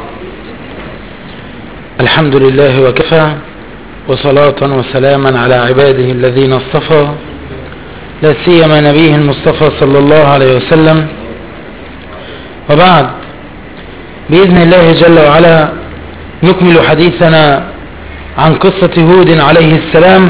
الحمد لله وكفى وصلاة وسلاما على عباده الذين اصطفى لا سيما نبيه المصطفى صلى الله عليه وسلم وبعد بإذن الله جل وعلا نكمل حديثنا عن قصة هود عليه السلام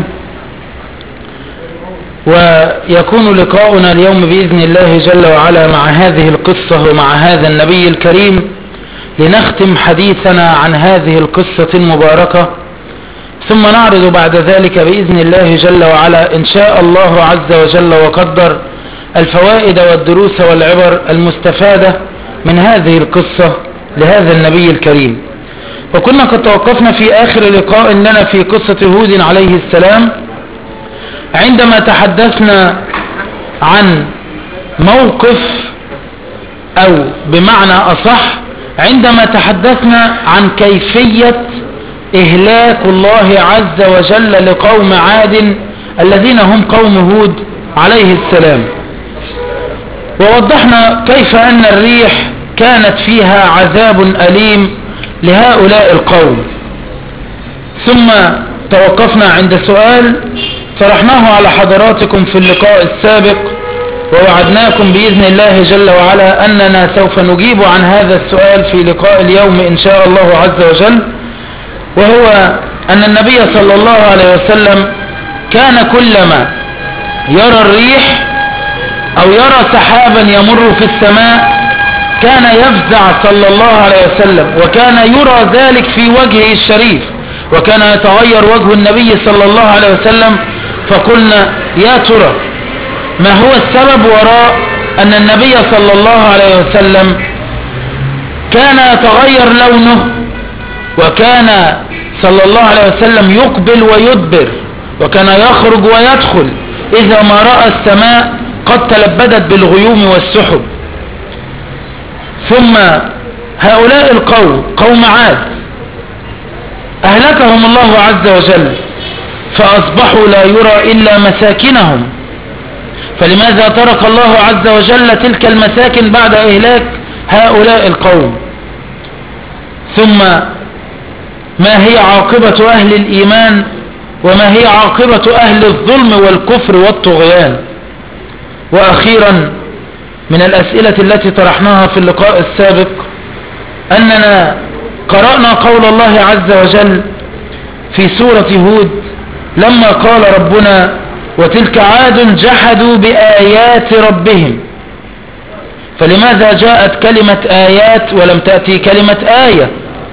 ويكون لقاؤنا اليوم بإذن الله جل وعلا مع هذه القصة ومع هذا النبي الكريم لنختم حديثنا عن هذه القصة المباركة ثم نعرض بعد ذلك بإذن الله جل وعلا إن شاء الله عز وجل وقدر الفوائد والدروس والعبر المستفادة من هذه القصة لهذا النبي الكريم وكنا قد توقفنا في آخر لقاء لنا في قصة هود عليه السلام عندما تحدثنا عن موقف أو بمعنى أصح عندما تحدثنا عن كيفية إهلاك الله عز وجل لقوم عاد الذين هم قوم هود عليه السلام ووضحنا كيف أن الريح كانت فيها عذاب أليم لهؤلاء القوم ثم توقفنا عند سؤال طرحناه على حضراتكم في اللقاء السابق ووعدناكم بإذن الله جل وعلا أننا سوف نجيب عن هذا السؤال في لقاء اليوم إن شاء الله عز وجل وهو أن النبي صلى الله عليه وسلم كان كلما يرى الريح أو يرى سحابا يمر في السماء كان يفزع صلى الله عليه وسلم وكان يرى ذلك في وجهه الشريف وكان يتغير وجه النبي صلى الله عليه وسلم فقلنا يا ترى ما هو السبب وراء أن النبي صلى الله عليه وسلم كان يتغير لونه وكان صلى الله عليه وسلم يقبل ويدبر وكان يخرج ويدخل إذا ما رأى السماء قد تلبدت بالغيوم والسحب ثم هؤلاء القوم قوم عاد أهلكهم الله عز وجل فأصبحوا لا يرى إلا مساكنهم فلماذا ترك الله عز وجل تلك المساكن بعد إهلاك هؤلاء القوم ثم ما هي عاقبة أهل الإيمان وما هي عاقبة أهل الظلم والكفر والطغيان وأخيرا من الأسئلة التي طرحناها في اللقاء السابق أننا قرأنا قول الله عز وجل في سورة هود لما قال ربنا وتلك عاد جحدوا بآيات ربهم فلماذا جاءت كلمة آيات ولم تأتي كلمة آية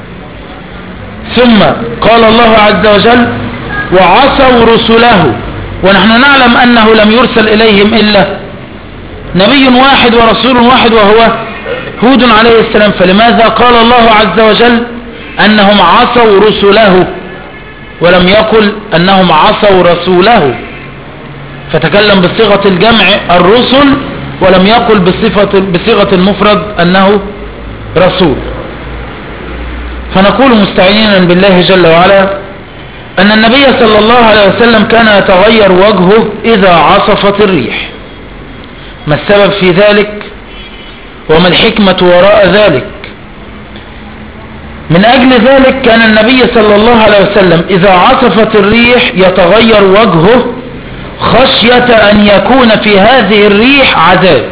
ثم قال الله عز وجل وعصوا رسله ونحن نعلم أنه لم يرسل إليهم إلا نبي واحد ورسول واحد وهو هود عليه السلام فلماذا قال الله عز وجل أنهم عصوا رسله ولم يقل أنهم عصوا رسوله فتكلم بصيغة الجمع الرسل ولم يقل بصفة بصيغة المفرد أنه رسول فنقول مستعينا بالله جل وعلا أن النبي صلى الله عليه وسلم كان يتغير وجهه إذا عصفت الريح ما السبب في ذلك وما الحكمة وراء ذلك من أجل ذلك كان النبي صلى الله عليه وسلم إذا عصفت الريح يتغير وجهه خشية أن يكون في هذه الريح عذاب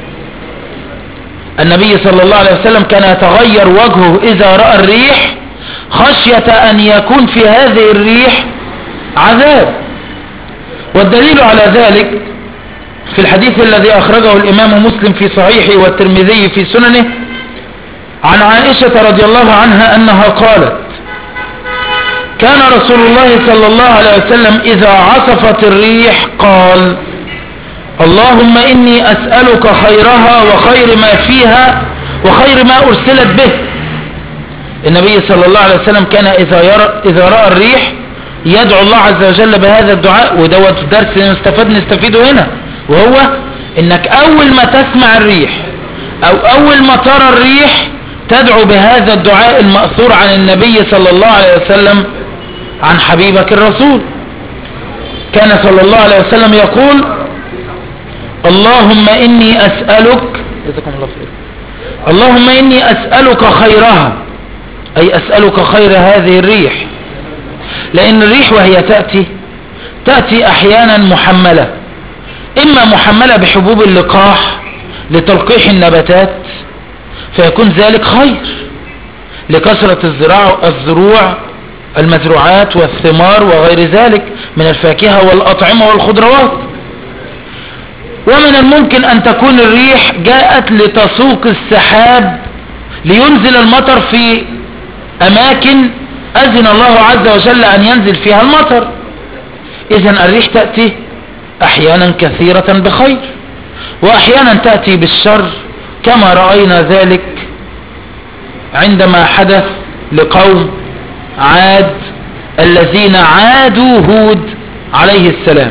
النبي صلى الله عليه وسلم كان يتغير وجهه إذا رأى الريح خشية أن يكون في هذه الريح عذاب والدليل على ذلك في الحديث الذي أخرجه الإمام مسلم في صحيحه والترمذي في سننه عن عائشة رضي الله عنها أنها قالت كان رسول الله صلى الله عليه وسلم إذا عصفت الريح قال اللهم إني أسألك خيرها وخير ما فيها وخير ما أرسلت به النبي صلى الله عليه وسلم كان إذا, يرى إذا رأى الريح يدعو الله عز وجل بهذا الدعاء ودوت درس نستفاد نستفيده هنا وهو انك اول ما تسمع الريح او اول ما ترى الريح تدعو بهذا الدعاء المأثور عن النبي صلى الله عليه وسلم عن حبيبك الرسول كان صلى الله عليه وسلم يقول اللهم إني أسألك جزاكم الله خير اللهم إني أسألك خيرها أي أسألك خير هذه الريح لأن الريح وهي تأتي تأتي أحيانا محملة إما محملة بحبوب اللقاح لتلقيح النباتات فيكون ذلك خير لكثرة الزراع الزروع المزروعات والثمار وغير ذلك من الفاكهة والأطعمة والخضروات ومن الممكن أن تكون الريح جاءت لتسوق السحاب لينزل المطر في أماكن أذن الله عز وجل أن ينزل فيها المطر إذا الريح تأتي أحيانا كثيرة بخير وأحيانا تأتي بالشر كما رأينا ذلك عندما حدث لقوم عاد الذين عادوا هود عليه السلام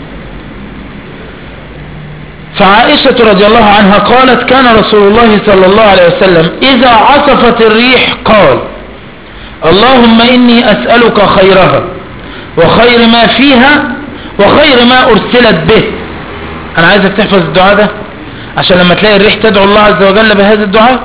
فعائشة رضي الله عنها قالت كان رسول الله صلى الله عليه وسلم إذا عصفت الريح قال اللهم إني أسألك خيرها وخير ما فيها وخير ما أرسلت به أنا عايزك تحفظ الدعاء ده عشان لما تلاقي الريح تدعو الله عز وجل بهذا الدعاء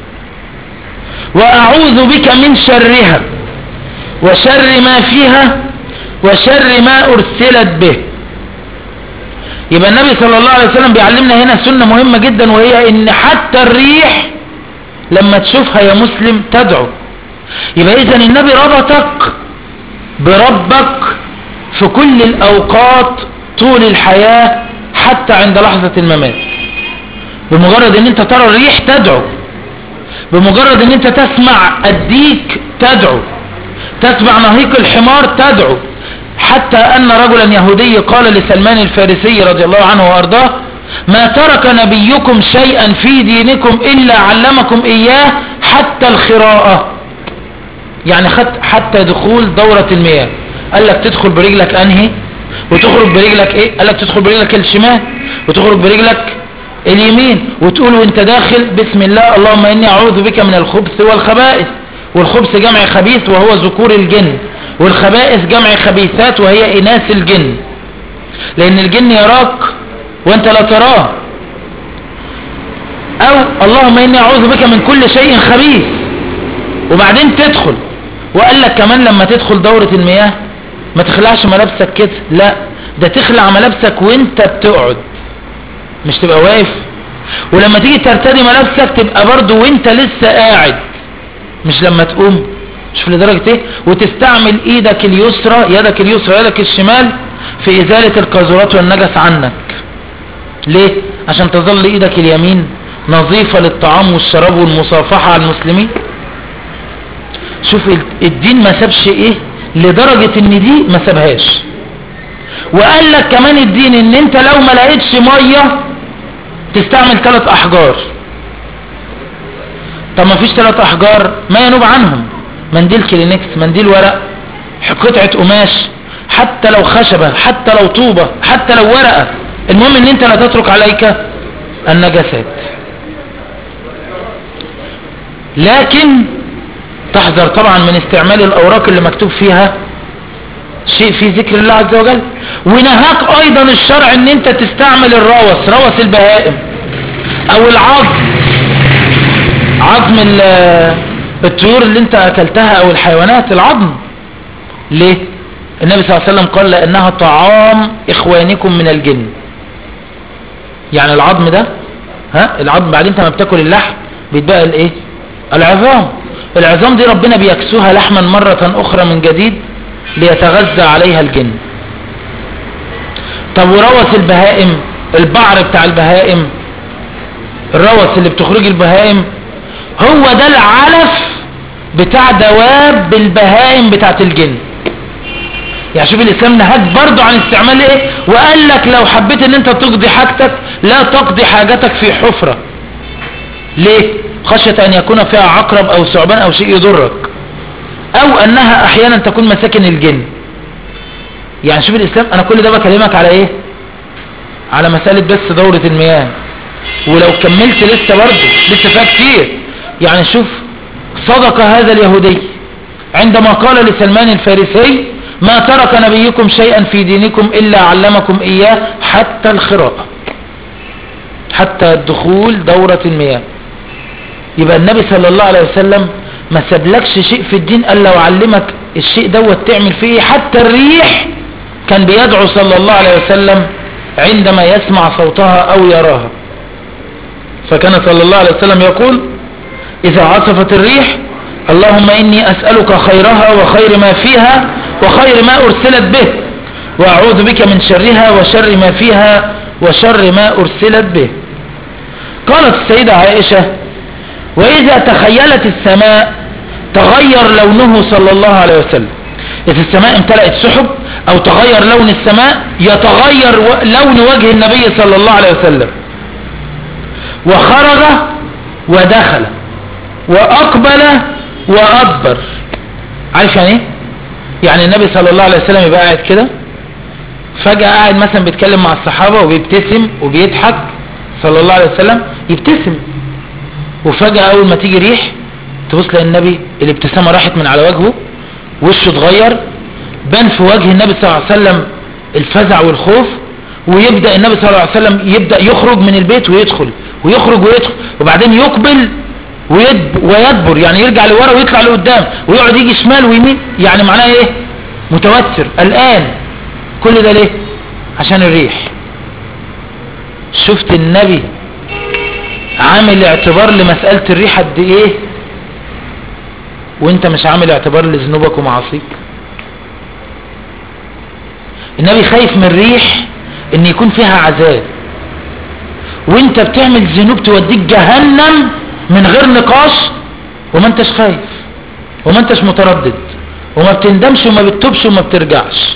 وأعوذ بك من شرها وشر ما فيها وشر ما أرسلت به يبقى النبي صلى الله عليه وسلم بيعلمنا هنا سنة مهمة جدا وهي ان حتى الريح لما تشوفها يا مسلم تدعو يبقى اذا النبي ربطك بربك في كل الاوقات طول الحياة حتى عند لحظة الممات بمجرد ان انت ترى الريح تدعو بمجرد ان انت تسمع الديك تدعو تسمع نهيق الحمار تدعو حتى ان رجلا يهودي قال لسلمان الفارسي رضي الله عنه وارضاه ما ترك نبيكم شيئا في دينكم الا علمكم اياه حتى الخراءة يعني حتى دخول دورة المياه قال لك تدخل برجلك انهي وتخرج برجلك ايه قال لك تدخل برجلك الشمال وتخرج برجلك اليمين وتقول وانت داخل بسم الله اللهم اني اعوذ بك من الخبث والخبائث والخبث جمع خبيث وهو ذكور الجن والخبائث جمع خبيثات وهي اناث الجن لان الجن يراك وانت لا تراه او اللهم اني اعوذ بك من كل شيء خبيث وبعدين تدخل وقال لك كمان لما تدخل دورة المياه ما تخلعش ملابسك كده لا ده تخلع ملابسك وانت بتقعد مش تبقى واقف ولما تيجي ترتدي ملابسك تبقى برضو وانت لسه قاعد مش لما تقوم شوف لدرجة ايه وتستعمل ايدك اليسرى يدك اليسرى يدك الشمال في ازالة القاذورات والنجس عنك ليه عشان تظل ايدك اليمين نظيفة للطعام والشراب والمصافحة على المسلمين شوف الدين ما سابش ايه لدرجة ان دي ما سابهاش وقال لك كمان الدين ان انت لو ما لقيتش مية تستعمل ثلاث احجار طب ما فيش ثلاث احجار ما ينوب عنهم منديل كلينكس منديل ورق قطعة قماش حتى لو خشبة حتى لو طوبة حتى لو ورقة المهم ان انت لا تترك عليك النجاسات لكن تحذر طبعا من استعمال الاوراق اللي مكتوب فيها شيء في ذكر الله عز وجل ونهاك ايضا الشرع ان انت تستعمل الروس روس البهائم او العظم عظم الطيور اللي انت اكلتها او الحيوانات العظم ليه النبي صلى الله عليه وسلم قال لانها طعام اخوانكم من الجن يعني العظم ده ها العظم بعدين انت ما بتاكل اللحم بيتبقى الايه العظام العظام دي ربنا بيكسوها لحما مرة اخرى من جديد ليتغذى عليها الجن طب وروث البهائم البعر بتاع البهائم الروث اللي بتخرج البهائم هو ده العلف بتاع دواب البهائم بتاعت الجن يعني شوف الاسلام نهاك برضو عن استعمال ايه وقال لك لو حبيت ان انت تقضي حاجتك لا تقضي حاجتك في حفرة ليه خشية ان يكون فيها عقرب او ثعبان او شيء يضرك او انها احيانا تكون مساكن الجن يعني شوف الاسلام انا كل ده بكلمك على ايه على مسألة بس دورة المياه ولو كملت لسه برضه لسه فيها كتير يعني شوف صدق هذا اليهودي عندما قال لسلمان الفارسي ما ترك نبيكم شيئا في دينكم إلا علمكم إياه حتى الخراءة حتى الدخول دورة المياه يبقى النبي صلى الله عليه وسلم ما سابلكش شيء في الدين الا وعلمك الشيء دوت تعمل فيه ايه حتى الريح كان بيدعو صلى الله عليه وسلم عندما يسمع صوتها او يراها فكان صلى الله عليه وسلم يقول اذا عصفت الريح اللهم اني اسألك خيرها وخير ما فيها وخير ما ارسلت به واعوذ بك من شرها وشر ما فيها وشر ما ارسلت به قالت السيدة عائشة واذا تخيلت السماء تغير لونه صلى الله عليه وسلم إذا السماء امتلأت سحب أو تغير لون السماء يتغير لون وجه النبي صلى الله عليه وسلم وخرج ودخل وأقبل وأدبر عارف يعني ايه يعني النبي صلى الله عليه وسلم يبقى قاعد كده فجأة قاعد مثلا بيتكلم مع الصحابة وبيبتسم وبيضحك صلى الله عليه وسلم يبتسم وفجأة أول ما تيجي ريح تبص لأن النبي الابتسامة راحت من على وجهه وشه اتغير بان في وجه النبي صلى الله عليه وسلم الفزع والخوف ويبدأ النبي صلى الله عليه وسلم يبدأ يخرج من البيت ويدخل ويخرج ويدخل وبعدين يقبل ويدبر يعني يرجع لورا ويطلع لقدام ويقعد يجي شمال ويمين يعني معناه ايه متوتر الآن كل ده ليه عشان الريح شفت النبي عامل اعتبار لمسألة الريح قد ايه وانت مش عامل اعتبار لذنوبك ومعاصيك النبي خايف من الريح ان يكون فيها عذاب وانت بتعمل ذنوب توديك جهنم من غير نقاش وما انتش خايف وما انتش متردد وما بتندمش وما بتتوبش وما بترجعش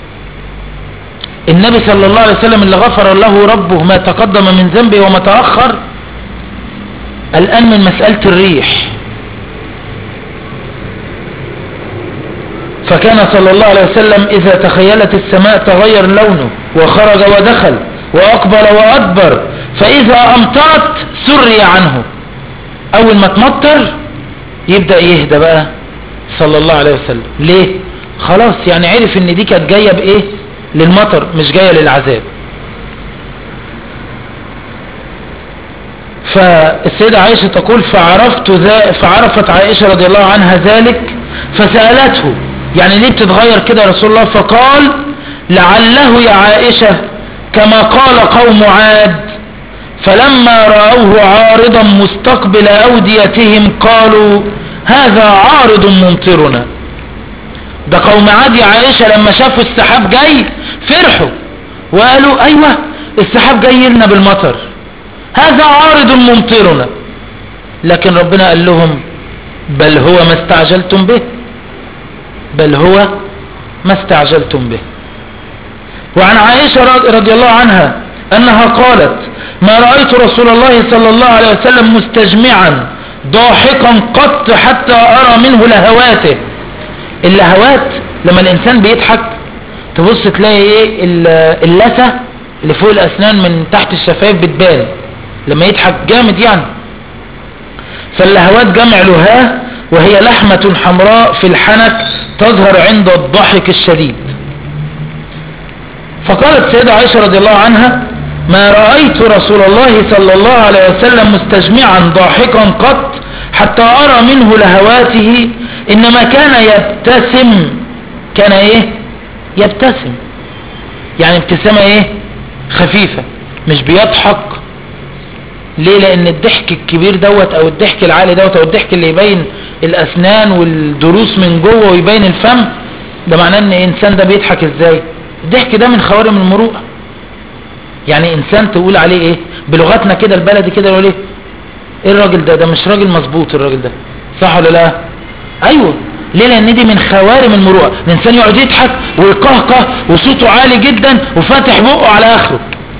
النبي صلى الله عليه وسلم اللي غفر له ربه ما تقدم من ذنبه وما تأخر الآن من مسألة الريح فكان صلى الله عليه وسلم إذا تخيلت السماء تغير لونه وخرج ودخل وأقبل وأدبر فإذا أمطرت سري عنه أول ما تمطر يبدأ يهدى بقى صلى الله عليه وسلم ليه خلاص يعني عرف ان دي كانت جاية بايه للمطر مش جاية للعذاب فالسيدة عائشة تقول فعرفت ذا فعرفت عائشة رضي الله عنها ذلك فسألته يعني ليه بتتغير كده يا رسول الله فقال لعله يا عائشة كما قال قوم عاد فلما رأوه عارضا مستقبل أوديتهم قالوا هذا عارض ممطرنا ده قوم عاد يا عائشة لما شافوا السحاب جاي فرحوا وقالوا ايوه السحاب جاي لنا بالمطر هذا عارض ممطرنا لكن ربنا قال لهم بل هو ما استعجلتم به بل هو ما استعجلتم به وعن عائشة رضي الله عنها أنها قالت ما رأيت رسول الله صلى الله عليه وسلم مستجمعا ضاحكا قط حتى أرى منه لهواته اللهوات لما الإنسان بيضحك تبص تلاقي ايه اللثة اللي فوق الأسنان من تحت الشفايف بتبان لما يضحك جامد يعني فاللهوات جمع لهاه وهي لحمة حمراء في الحنك تظهر عند الضحك الشديد فقالت سيدة عائشة رضي الله عنها ما رأيت رسول الله صلى الله عليه وسلم مستجمعا ضاحكا قط حتى أرى منه لهواته إنما كان يبتسم كان إيه يبتسم يعني ابتسامة إيه خفيفة مش بيضحك ليه لأن الضحك الكبير دوت أو الضحك العالي دوت أو الضحك اللي يبين الأسنان والدروس من جوه ويبين الفم ده معناه إن إنسان ده بيضحك إزاي الضحك ده من خوارم المروءة يعني إنسان تقول عليه إيه بلغتنا كده البلدي كده يقول إيه ايه الراجل ده ده مش راجل مظبوط الراجل ده صح ولا لا ايوه ليه لان دي من خوارم المروءه الانسان يقعد يضحك ويقهقه وصوته عالي جدا وفاتح بقه على اخره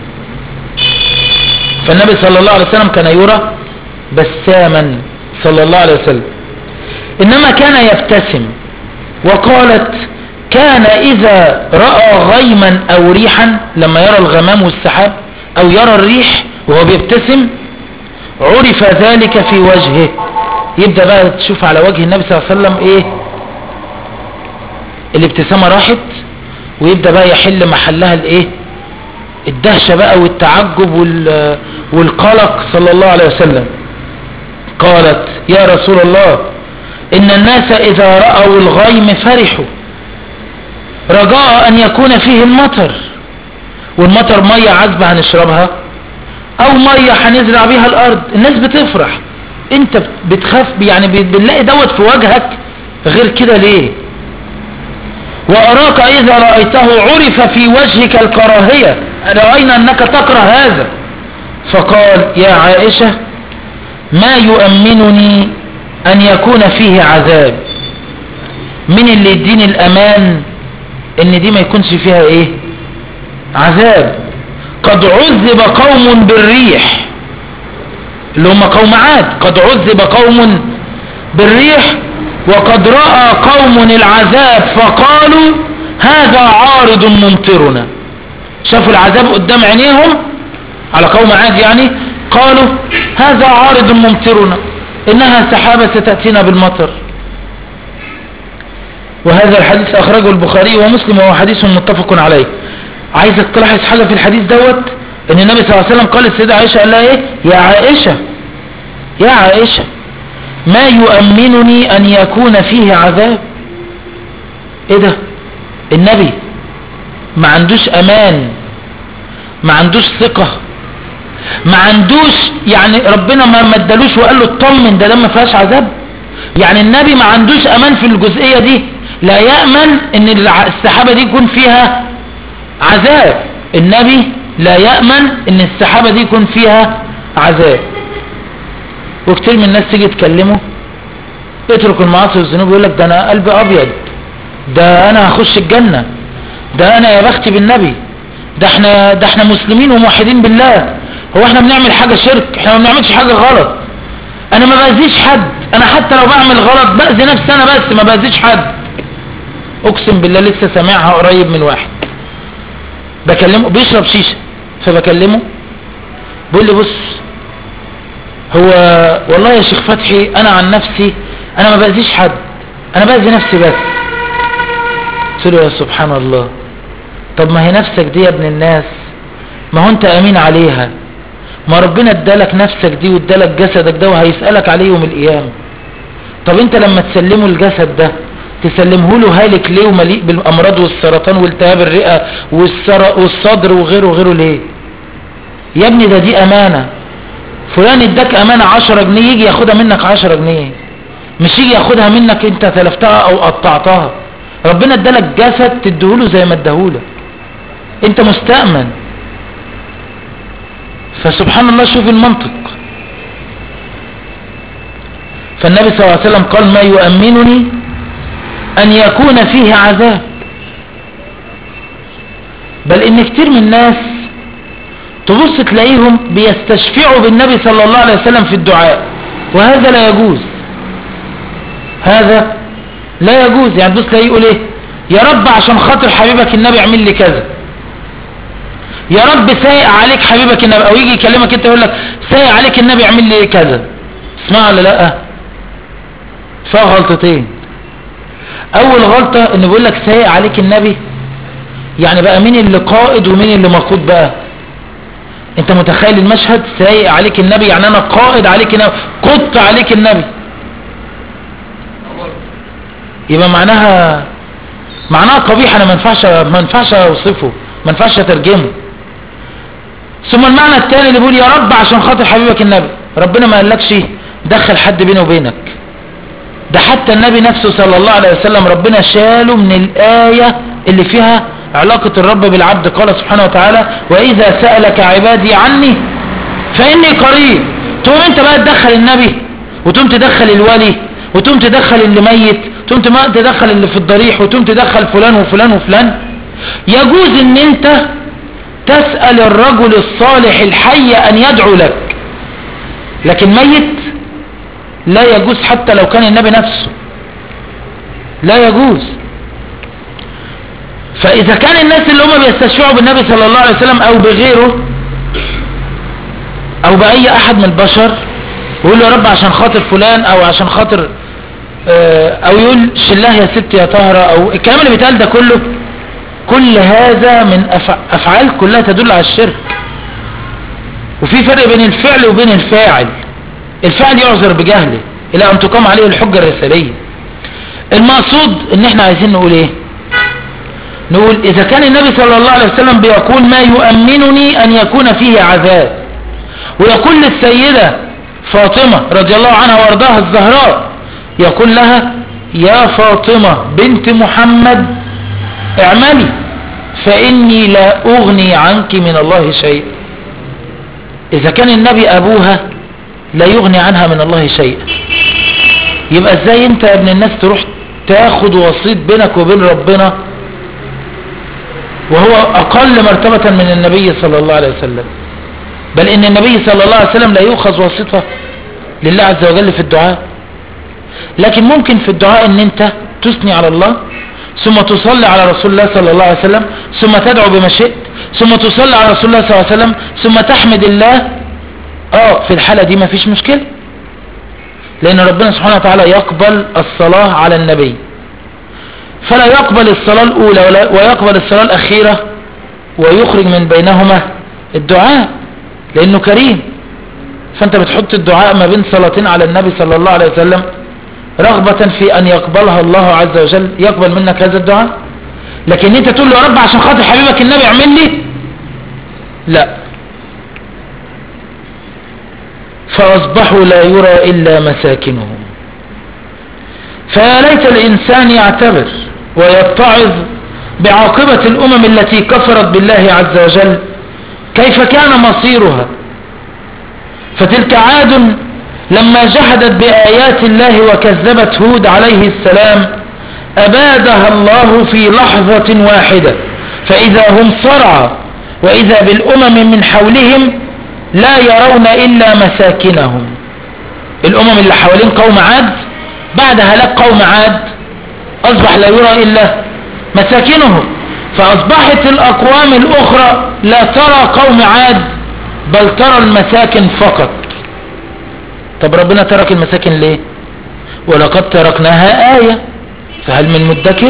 فالنبي صلى الله عليه وسلم كان يرى بساما صلى الله عليه وسلم انما كان يبتسم وقالت كان اذا رأى غيما او ريحا لما يرى الغمام والسحاب او يرى الريح وهو بيبتسم عرف ذلك في وجهه يبدأ بقى تشوف على وجه النبي صلى الله عليه وسلم ايه الابتسامة راحت ويبدأ بقى يحل محلها الايه الدهشة بقى والتعجب والقلق صلى الله عليه وسلم قالت يا رسول الله إن الناس إذا رأوا الغيم فرحوا رجاء أن يكون فيه المطر والمطر مية عذبة هنشربها أو مية هنزرع بيها الأرض الناس بتفرح انت بتخاف يعني بنلاقي دوت في وجهك غير كده ليه وأراك إذا رأيته عرف في وجهك الكراهية رأينا أنك تكره هذا فقال يا عائشة ما يؤمنني أن يكون فيه عذاب من اللي يديني الأمان ان دي ما يكونش فيها ايه عذاب قد عذب قوم بالريح اللي هم قوم عاد قد عذب قوم بالريح وقد رأى قوم العذاب فقالوا هذا عارض ممطرنا شافوا العذاب قدام عينيهم على قوم عاد يعني قالوا هذا عارض ممطرنا إنها سحابة ستأتينا بالمطر وهذا الحديث أخرجه البخاري ومسلم وهو حديث متفق عليه عايزك تلاحظ حاجة في الحديث دوت ان النبي صلى الله عليه وسلم قال للسيدة عائشة قال لها ايه يا عائشة يا عائشة ما يؤمنني ان يكون فيه عذاب ايه ده النبي ما عندوش امان ما عندوش ثقة ما عندوش يعني ربنا ما مدلوش وقال له اطمن ده ده ما فيهاش عذاب يعني النبي ما عندوش امان في الجزئية دي لا يأمن ان السحابة دي يكون فيها عذاب النبي لا يأمن ان السحابة دي يكون فيها عذاب وكتير من الناس تيجي تكلمه اترك المعاصي والذنوب يقول لك ده انا قلبي ابيض ده انا هخش الجنة ده انا يا بختي بالنبي ده احنا ده احنا مسلمين وموحدين بالله هو احنا بنعمل حاجة شرك احنا ما بنعملش حاجة غلط انا ما باذيش حد انا حتى لو بعمل غلط باذي نفسي انا بس ما باذيش حد اقسم بالله لسه سامعها قريب من واحد بكلمه بيشرب شيشة فبكلمه بيقول لي بص هو والله يا شيخ فتحي انا عن نفسي انا ما باذيش حد انا باذي نفسي بس قلت له يا سبحان الله طب ما هي نفسك دي يا ابن الناس ما هو انت امين عليها ما ربنا ادالك نفسك دي وادالك جسدك ده وهيسألك عليه يوم القيامة طب انت لما تسلمه الجسد ده تسلمه له هالك ليه ومليء بالامراض والسرطان والتهاب الرئة والصدر وغيره وغيره ليه يا ابني ده دي امانة فلان اداك امانة عشرة جنيه يجي ياخدها منك عشرة جنيه مش يجي ياخدها منك انت تلفتها او قطعتها ربنا ادالك جسد تديهوله زي ما اداهولك انت مستأمن فسبحان الله شوف المنطق فالنبي صلى الله عليه وسلم قال ما يؤمنني أن يكون فيه عذاب بل إن كتير من الناس تبص تلاقيهم بيستشفعوا بالنبي صلى الله عليه وسلم في الدعاء وهذا لا يجوز هذا لا يجوز يعني تبص تلاقيه يقول ايه يا رب عشان خاطر حبيبك النبي اعمل لي كذا يا رب سايق عليك حبيبك النبي او يجي يكلمك انت يقول لك سايق عليك النبي اعمل لي كذا اسمع ولا لا فيها غلطتين اول غلطة ان بيقول لك سايق عليك النبي يعني بقى مين اللي قائد ومين اللي مقود بقى انت متخيل المشهد سايق عليك النبي يعني انا قائد عليك النبي قدت عليك النبي يبقى معناها معناها قبيح انا ما ينفعش ما ينفعش اوصفه ما ينفعش اترجمه ثم المعنى الثاني اللي بيقول يا رب عشان خاطر حبيبك النبي ربنا ما قالكش دخل حد بينه وبينك ده حتى النبي نفسه صلى الله عليه وسلم ربنا شاله من الآية اللي فيها علاقة الرب بالعبد قال سبحانه وتعالى وإذا سألك عبادي عني فإني قريب تقوم انت بقى تدخل النبي وتقوم تدخل الولي وتقوم تدخل اللي ميت وتقوم تدخل اللي في الضريح وتقوم تدخل فلان وفلان وفلان يجوز ان انت تسأل الرجل الصالح الحي ان يدعو لك لكن ميت لا يجوز حتى لو كان النبي نفسه لا يجوز فإذا كان الناس اللي هم بيستشفعوا بالنبي صلى الله عليه وسلم أو بغيره أو بأي أحد من البشر ويقول له يا رب عشان خاطر فلان أو عشان خاطر أو يقول شله يا ست يا طهرة أو الكلام اللي بيتقال ده كله كل هذا من أفعال كلها تدل على الشرك وفي فرق بين الفعل وبين الفاعل الفاعل يعذر بجهله إلى أن تقام عليه الحجة الرسالية المقصود ان احنا عايزين نقول ايه نقول اذا كان النبي صلى الله عليه وسلم بيقول ما يؤمنني ان يكون فيه عذاب ويقول للسيدة فاطمة رضي الله عنها وارضاها الزهراء يقول لها يا فاطمة بنت محمد اعملي فاني لا اغني عنك من الله شيء اذا كان النبي ابوها لا يغني عنها من الله شيء يبقى ازاي انت يا ابن الناس تروح تاخد وسيط بينك وبين ربنا وهو اقل مرتبة من النبي صلى الله عليه وسلم بل ان النبي صلى الله عليه وسلم لا يؤخذ وسيطة لله عز وجل في الدعاء لكن ممكن في الدعاء ان انت تثني على الله ثم تصلي على رسول الله صلى الله عليه وسلم ثم تدعو بما شئت ثم تصلي على رسول الله صلى الله عليه وسلم ثم تحمد الله اه في الحالة دي ما فيش مشكلة لان ربنا سبحانه وتعالى يقبل الصلاة على النبي فلا يقبل الصلاة الاولى ويقبل الصلاة الاخيرة ويخرج من بينهما الدعاء لانه كريم فانت بتحط الدعاء ما بين صلاتين على النبي صلى الله عليه وسلم رغبة في ان يقبلها الله عز وجل يقبل منك هذا الدعاء لكن انت تقول له يا رب عشان خاطر حبيبك النبي اعمل لي لا فاصبحوا لا يرى الا مساكنهم فيا ليت الانسان يعتبر ويتعظ بعاقبة الامم التي كفرت بالله عز وجل كيف كان مصيرها فتلك عاد لما جحدت بآيات الله وكذبت هود عليه السلام أبادها الله في لحظة واحدة فإذا هم صرعى وإذا بالأمم من حولهم لا يرون إلا مساكنهم الأمم اللي حوالين قوم عاد بعد هلاك قوم عاد أصبح لا يرى إلا مساكنهم فأصبحت الأقوام الأخرى لا ترى قوم عاد بل ترى المساكن فقط طب ربنا ترك المساكن ليه ولقد تركناها آية فهل من مدكر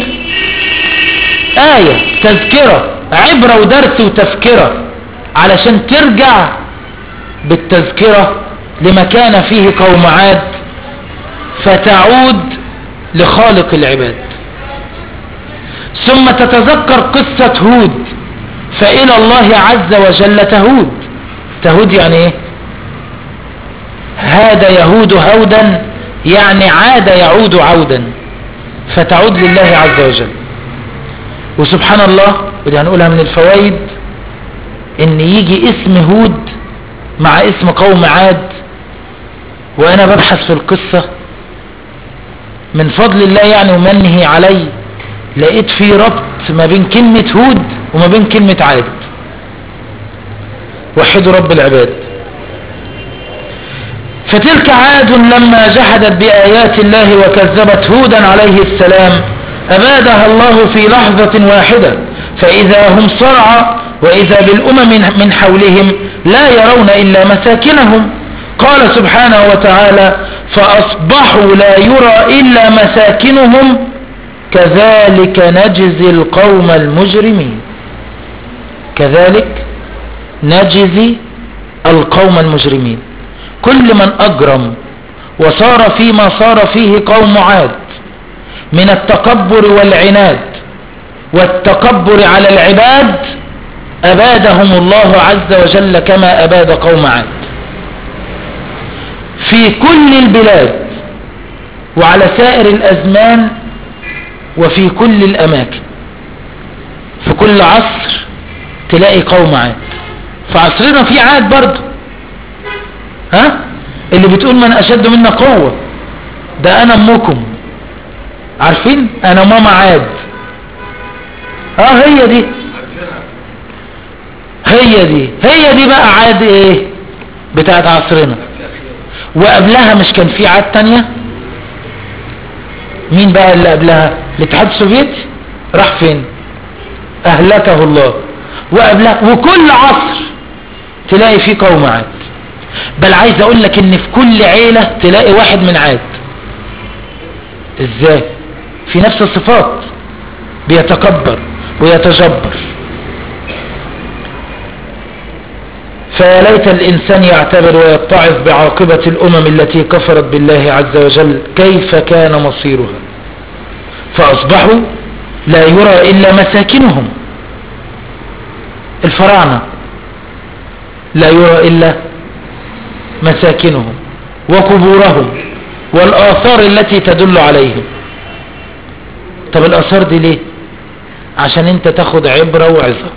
آية تذكرة عبرة ودرس وتذكرة علشان ترجع بالتذكرة لما كان فيه قوم عاد فتعود لخالق العباد ثم تتذكر قصة هود فإلى الله عز وجل تهود تهود يعني ايه هاد يهود هودا يعني عاد يعود عودا فتعود لله عز وجل وسبحان الله ودي هنقولها من الفوائد ان يجي اسم هود مع اسم قوم عاد وانا ببحث في القصة من فضل الله يعني ومنه علي لقيت في ربط ما بين كلمة هود وما بين كلمة عاد وحدوا رب العباد فتلك عاد لما جحدت بآيات الله وكذبت هودا عليه السلام أبادها الله في لحظة واحدة فإذا هم صرعى وإذا بالأمم من حولهم لا يرون إلا مساكنهم قال سبحانه وتعالى فأصبحوا لا يرى إلا مساكنهم كذلك نجزي القوم المجرمين كذلك نجزي القوم المجرمين كل من أجرم وصار فيما صار فيه قوم عاد من التكبر والعناد والتكبر على العباد أبادهم الله عز وجل كما أباد قوم عاد في كل البلاد وعلى سائر الأزمان وفي كل الأماكن في كل عصر تلاقي قوم عاد في عصرنا في عاد برضه ها اللي بتقول من أشد منا قوة ده أنا أمكم عارفين أنا ماما عاد اه هي دي هي دي هي دي بقى عاد ايه بتاعت عصرنا وقبلها مش كان في عاد تانية مين بقى اللي قبلها الاتحاد السوفيتي راح فين اهلكه الله وقبلها وكل عصر تلاقي فيه قوم عاد بل عايز اقول لك ان في كل عيلة تلاقي واحد من عاد ازاي في نفس الصفات بيتكبر ويتجبر فيا ليت الإنسان يعتبر ويتعظ بعاقبة الأمم التي كفرت بالله عز وجل كيف كان مصيرها فأصبحوا لا يرى إلا مساكنهم الفراعنة لا يرى إلا مساكنهم وقبورهم والآثار التي تدل عليهم طب الآثار دي ليه عشان انت تاخد عبرة وعظة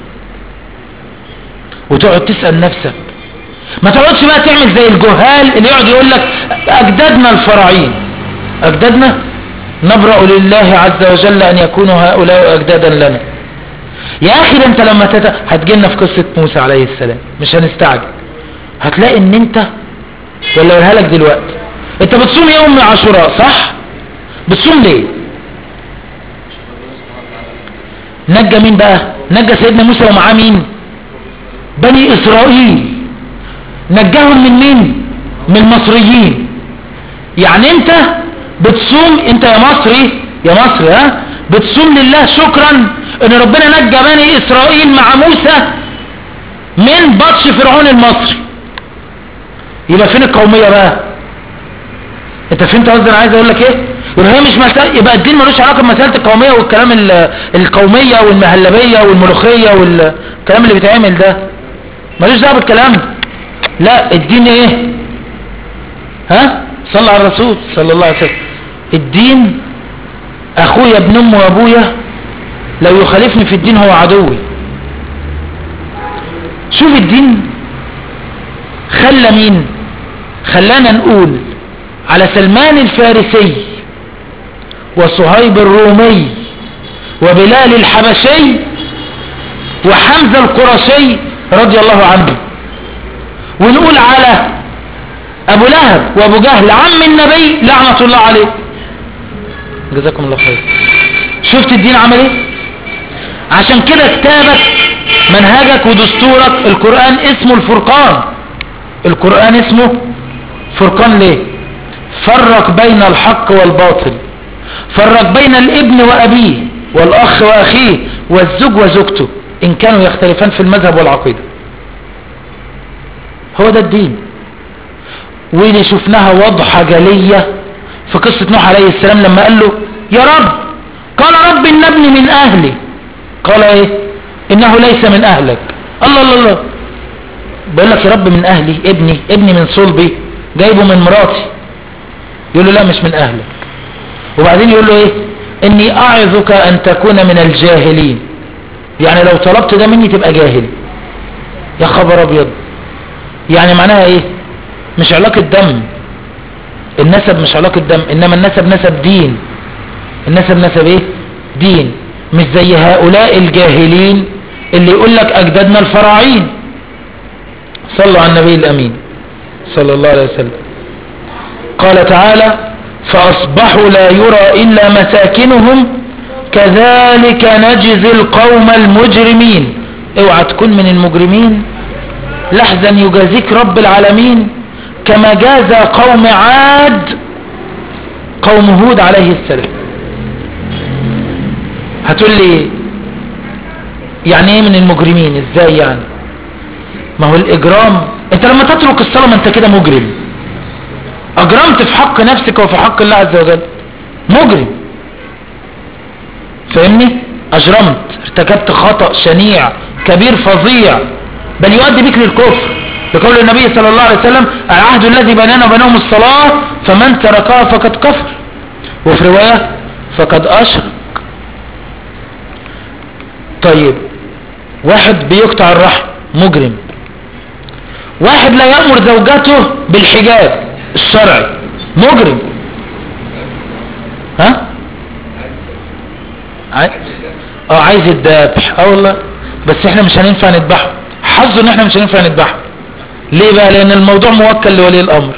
وتقعد تسأل نفسك ما تقعدش بقى تعمل زي الجهال اللي يقعد يقول لك أجدادنا الفراعين أجدادنا نبرأ لله عز وجل أن يكونوا هؤلاء أجدادا لنا يا أخي ده أنت لما تت... هتجينا في قصة موسى عليه السلام مش هنستعجل هتلاقي ان انت ولا اقولها لك دلوقتي انت بتصوم يوم من عاشوراء صح بتصوم ليه نجى مين بقى نجى سيدنا موسى ومعاه مين بني اسرائيل نجاهم من مين من المصريين يعني انت بتصوم انت يا مصري يا مصري ها بتصوم لله شكرا ان ربنا نجى بني اسرائيل مع موسى من بطش فرعون المصري يبقى فين القومية بقى انت فهمت قصدي انا عايز اقول لك ايه يبقى هي مش مسألة يبقى الدين ملوش علاقة بمسألة القومية والكلام القومية والمهلبية والملوخية والكلام اللي بيتعمل ده ملوش دعوه بالكلام لا الدين ايه ها صلى على الرسول صلى الله عليه وسلم الدين اخويا ابن امي وابويا لو يخالفني في الدين هو عدوي شوف الدين خلى مين خلانا نقول على سلمان الفارسي وصهيب الرومي وبلال الحبشي وحمزة القرشي رضي الله عنه ونقول على ابو لهب وابو جهل عم النبي لعنة الله عليه جزاكم الله خير شفت الدين عمل ايه عشان كده كتابك منهجك ودستورك القرآن اسمه الفرقان القرآن اسمه فرقان ليه فرق بين الحق والباطل فرق بين الابن وأبيه والأخ وأخيه والزوج وزوجته إن كانوا يختلفان في المذهب والعقيدة هو ده الدين واللي شفناها واضحة جلية في قصة نوح عليه السلام لما قال له يا رب قال رب إن ابني من أهلي قال إيه إنه ليس من أهلك الله الله الله بقول لك يا رب من أهلي ابني ابني من صلبي جايبه من مراتي يقول له لا مش من أهلك وبعدين يقول له إيه إني أعظك أن تكون من الجاهلين يعني لو طلبت ده مني تبقى جاهل يا خبر أبيض يعني معناها إيه مش علاقة دم النسب مش علاقة دم إنما النسب نسب دين النسب نسب إيه دين مش زي هؤلاء الجاهلين اللي يقول لك أجدادنا الفراعين صلوا على النبي الأمين صلى الله عليه وسلم قال تعالى فأصبحوا لا يرى إلا مساكنهم كذلك نجزي القوم المجرمين اوعى تكون من المجرمين لحظا يجازيك رب العالمين كما جاز قوم عاد قوم هود عليه السلام هتقول لي يعني ايه من المجرمين ازاي يعني ما هو الاجرام انت لما تترك الصلاة ما انت كده مجرم اجرمت في حق نفسك وفي حق الله عز وجل مجرم فاهمني اجرمت ارتكبت خطأ شنيع كبير فظيع بل يؤدي بك للكفر لقول النبي صلى الله عليه وسلم العهد الذي بيننا وبينهم الصلاة فمن تركها فقد كفر وفي رواية فقد أشرك طيب واحد بيقطع الرحم مجرم واحد لا يأمر زوجته بالحجاب الشرعي مجرم ها عايز اه عايز الذبح اه والله بس احنا مش هننفع نذبحه حظه ان احنا مش هننفع نذبحه ليه بقى لان الموضوع موكل لولي الامر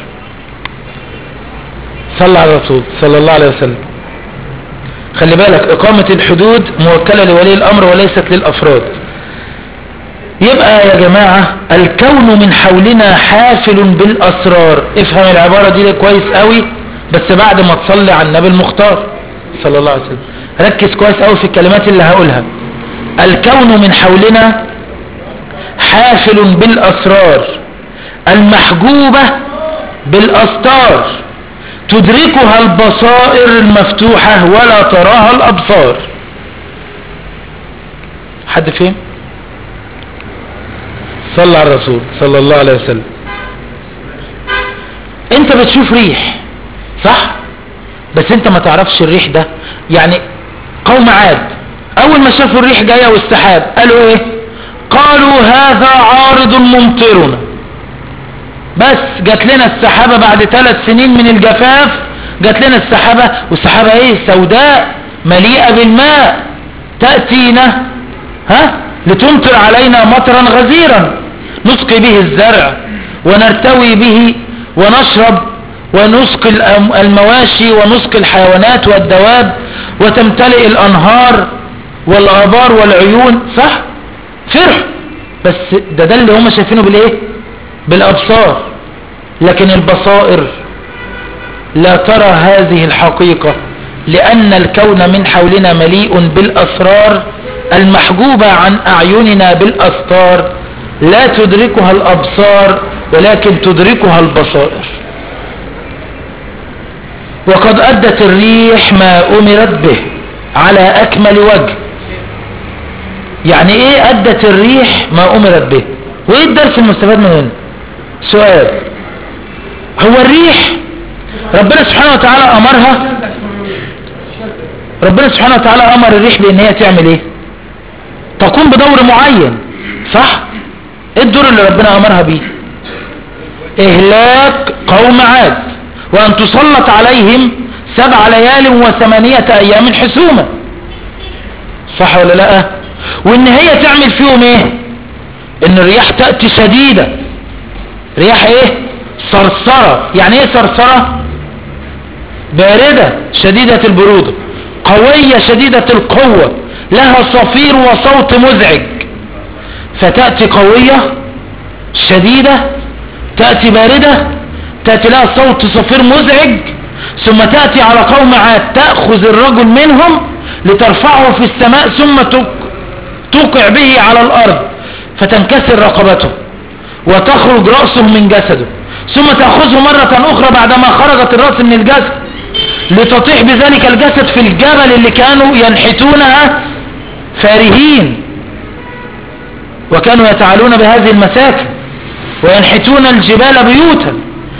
صلى على الرسول صلى الله عليه وسلم خلي بالك اقامة الحدود موكلة لولي الامر وليست للافراد يبقى يا جماعة الكون من حولنا حافل بالاسرار افهم العبارة دي كويس قوي بس بعد ما تصلي على النبي المختار صلى الله عليه وسلم ركز كويس قوي في الكلمات اللي هقولها الكون من حولنا حافل بالاسرار المحجوبة بالاستار تدركها البصائر المفتوحة ولا تراها الأبصار حد فين صلى على الرسول صلى الله عليه وسلم انت بتشوف ريح صح بس انت ما تعرفش الريح ده يعني قوم عاد اول ما شافوا الريح جايه والسحاب قالوا ايه قالوا هذا عارض ممطرنا بس جات لنا السحابه بعد ثلاث سنين من الجفاف جات لنا السحابه والسحابه ايه سوداء مليئه بالماء تاتينا ها لتمطر علينا مطرا غزيرا نسقي به الزرع ونرتوي به ونشرب ونسقي المواشي ونسقي الحيوانات والدواب وتمتلئ الأنهار والآبار والعيون صح فرح بس ده ده اللي هم شايفينه بالايه بالابصار لكن البصائر لا ترى هذه الحقيقة لأن الكون من حولنا مليء بالأسرار المحجوبة عن أعيننا بالأستار لا تدركها الأبصار ولكن تدركها البصائر وقد أدت الريح ما أمرت به على أكمل وجه يعني إيه أدت الريح ما أمرت به وإيه الدرس المستفاد من هنا سؤال هو الريح ربنا سبحانه وتعالى أمرها ربنا سبحانه وتعالى أمر الريح بأن هي تعمل إيه تقوم بدور معين صح ايه الدور اللي ربنا امرها بيه اهلاك قوم عاد وان تسلط عليهم سبع ليال وثمانية ايام حسومة صح ولا لا وان هي تعمل فيهم ايه ان الرياح تأتي شديدة رياح ايه صرصرة يعني ايه صرصرة باردة شديدة البرودة قوية شديدة القوة لها صفير وصوت مزعج فتأتي قوية شديدة تأتي باردة تأتي لها صوت صفير مزعج ثم تأتي على قوم عاد تأخذ الرجل منهم لترفعه في السماء ثم توقع به على الأرض فتنكسر رقبته وتخرج رأسه من جسده ثم تأخذه مرة أخرى بعدما خرجت الرأس من الجسد لتطيح بذلك الجسد في الجبل اللي كانوا ينحتونها فارهين وكانوا يتعالون بهذه المساكن وينحتون الجبال بيوتا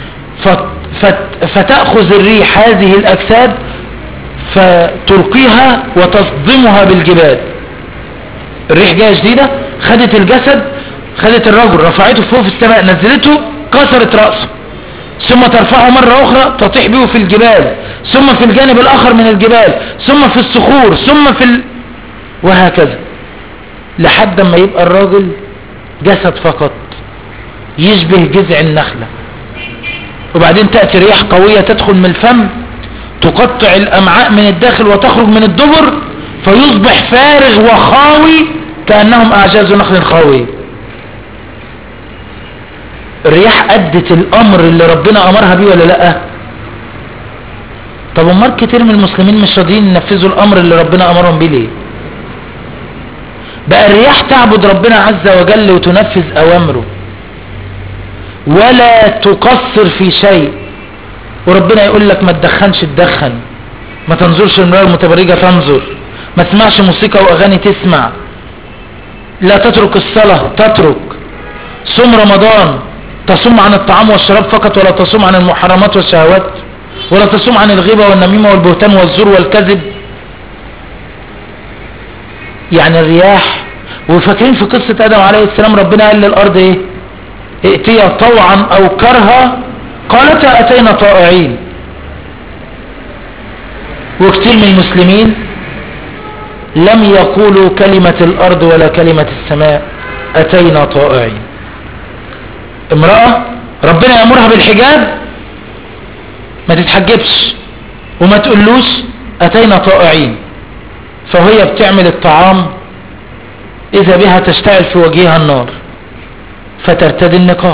فتأخذ الريح هذه الأجساد فتلقيها وتصدمها بالجبال الريح جاية جديدة خدت الجسد خدت الرجل رفعته فوق في السماء نزلته كسرت رأسه ثم ترفعه مرة أخرى تطيح به في الجبال ثم في الجانب الآخر من الجبال ثم في الصخور ثم في ال... وهكذا لحد ما يبقى الراجل جسد فقط يشبه جذع النخلة وبعدين تأتي رياح قوية تدخل من الفم تقطع الأمعاء من الداخل وتخرج من الدبر فيصبح فارغ وخاوي كأنهم أعجاز نخل خاوي الرياح أدت الأمر اللي ربنا أمرها بيه ولا لأ طب امال كتير من المسلمين مش راضيين ينفذوا الأمر اللي ربنا أمرهم بيه ليه بقى الرياح تعبد ربنا عز وجل وتنفذ أوامره ولا تقصر في شيء وربنا يقول لك ما تدخنش تدخن ما تنظرش المرأة المتبرجة تنظر ما تسمعش موسيقى واغاني تسمع لا تترك الصلاة تترك صوم رمضان تصوم عن الطعام والشراب فقط ولا تصوم عن المحرمات والشهوات ولا تصوم عن الغيبة والنميمة والبهتان والزور والكذب يعني الرياح وفاكرين في قصة ادم عليه السلام ربنا قال للارض ايه ائتيا طوعا او كرها قالتا اتينا طائعين وكثير من المسلمين لم يقولوا كلمة الارض ولا كلمة السماء اتينا طائعين امرأة ربنا يأمرها بالحجاب ما تتحجبش وما تقولوش اتينا طائعين فهي بتعمل الطعام اذا بها تشتعل في وجهها النار فترتدي النقاب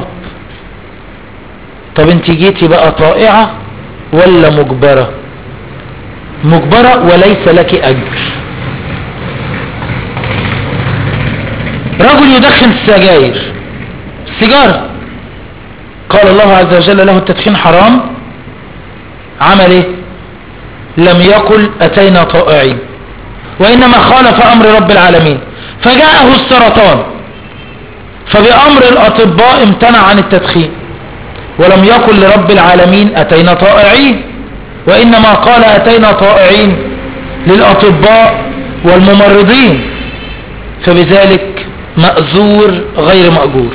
طب انت جيتي بقى طائعة ولا مجبرة مجبرة وليس لك اجر رجل يدخن السجاير السيجارة قال الله عز وجل له التدخين حرام عمل ايه لم يقل اتينا طائعين وانما خالف امر رب العالمين فجاءه السرطان فبامر الاطباء امتنع عن التدخين ولم يقل لرب العالمين اتينا طائعين وانما قال اتينا طائعين للاطباء والممرضين فبذلك مأزور غير مأجور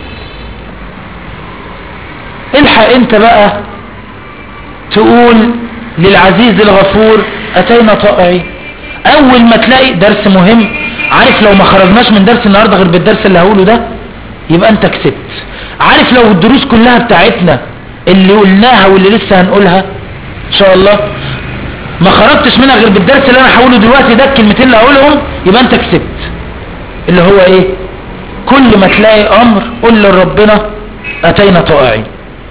الحق انت بقى تقول للعزيز الغفور اتينا طائعين اول ما تلاقي درس مهم عارف لو ما خرجناش من درس النهاردة غير بالدرس اللي هقوله ده يبقى انت كسبت عارف لو الدروس كلها بتاعتنا اللي قلناها واللي لسه هنقولها ان شاء الله ما خرجتش منها غير بالدرس اللي انا هقوله دلوقتي ده الكلمتين اللي هقولهم يبقى انت كسبت اللي هو ايه كل ما تلاقي امر قل لربنا اتينا طائعين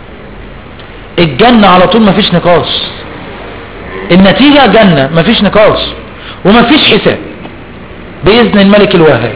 الجنة على طول مفيش نقاش النتيجة جنة مفيش نقاش ومفيش حساب بإذن الملك الوهاب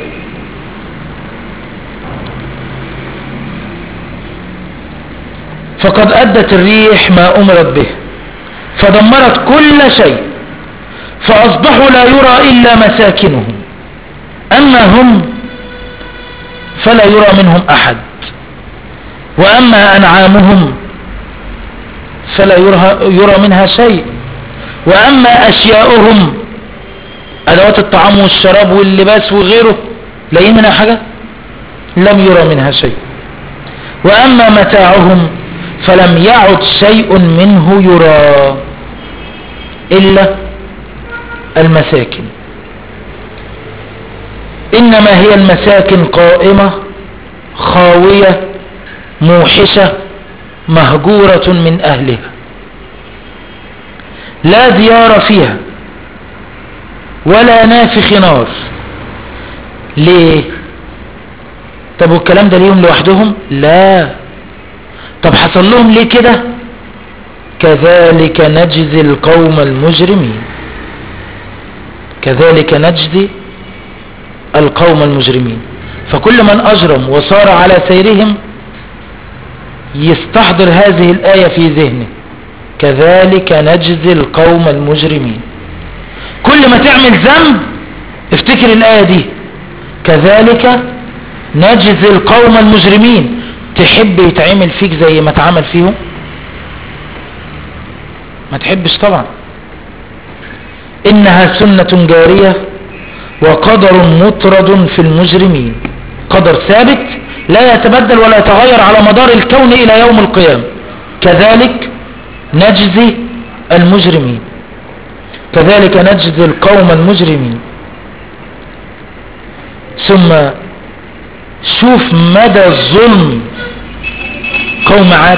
فقد أدت الريح ما أمرت به فدمرت كل شيء فأصبحوا لا يرى إلا مساكنهم أما هم فلا يرى منهم أحد وأما أنعامهم فلا يرى منها شيء وأما أشياؤهم أدوات الطعام والشراب واللباس وغيره لا منها حاجة لم يرى منها شيء وأما متاعهم فلم يعد شيء منه يرى إلا المساكن إنما هي المساكن قائمة خاوية موحشة مهجورة من أهلها لا ديار فيها ولا نافخ نار ليه طب والكلام ده ليهم لوحدهم لا طب حصل لهم ليه كده كذلك نجزي القوم المجرمين كذلك نجزي القوم المجرمين فكل من أجرم وصار على سيرهم يستحضر هذه الآية في ذهنه كذلك نجزي القوم المجرمين كل ما تعمل ذنب افتكر الآية دي كذلك نجزي القوم المجرمين تحب يتعمل فيك زي ما اتعمل فيهم ما تحبش طبعا إنها سنة جارية وقدر مطرد في المجرمين قدر ثابت لا يتبدل ولا يتغير على مدار الكون إلى يوم القيامة كذلك نجزي المجرمين كذلك نجزي القوم المجرمين ثم شوف مدى الظلم قوم عاد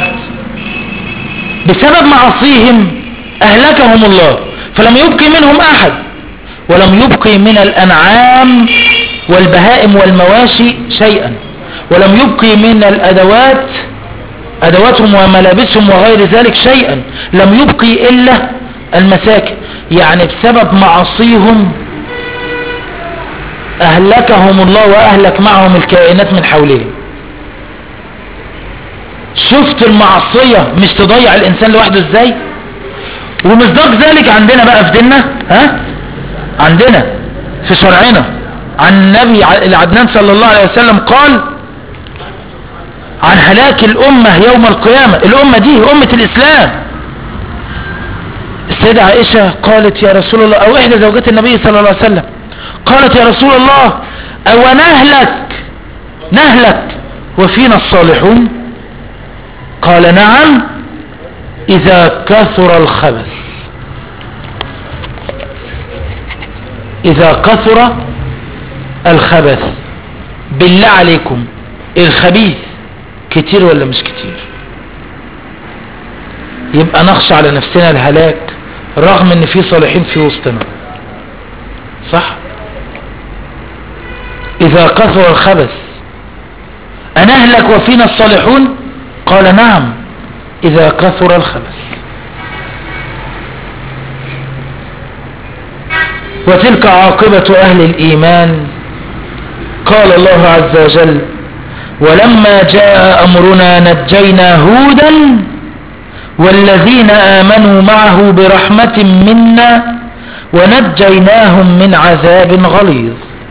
بسبب معصيهم أهلكهم الله فلم يبقي منهم أحد ولم يبقي من الأنعام والبهائم والمواشي شيئا ولم يبقي من الأدوات أدواتهم وملابسهم وغير ذلك شيئا لم يبقي إلا المساكن يعني بسبب معصيهم أهلكهم الله وأهلك معهم الكائنات من حولهم شفت المعصية مش تضيع الإنسان لوحده إزاي ومصداق ذلك عندنا بقى في ديننا ها عندنا في شرعنا عن النبي العدنان صلى الله عليه وسلم قال عن هلاك الأمة يوم القيامة الأمة دي أمة الإسلام السيدة عائشة قالت يا رسول الله أو إحدى زوجات النبي صلى الله عليه وسلم قالت يا رسول الله أو نهلك نهلك وفينا الصالحون قال نعم إذا كثر الخبث إذا كثر الخبث بالله عليكم الخبيث كتير ولا مش كتير يبقى نخشى على نفسنا الهلاك رغم ان في صالحين في وسطنا صح اذا كثر الخبث انهلك وفينا الصالحون قال نعم اذا كثر الخبث وتلك عاقبة اهل الايمان قال الله عز وجل ولما جاء أمرنا نجينا هودا والذين آمنوا معه برحمة منا ونجيناهم من عذاب غليظ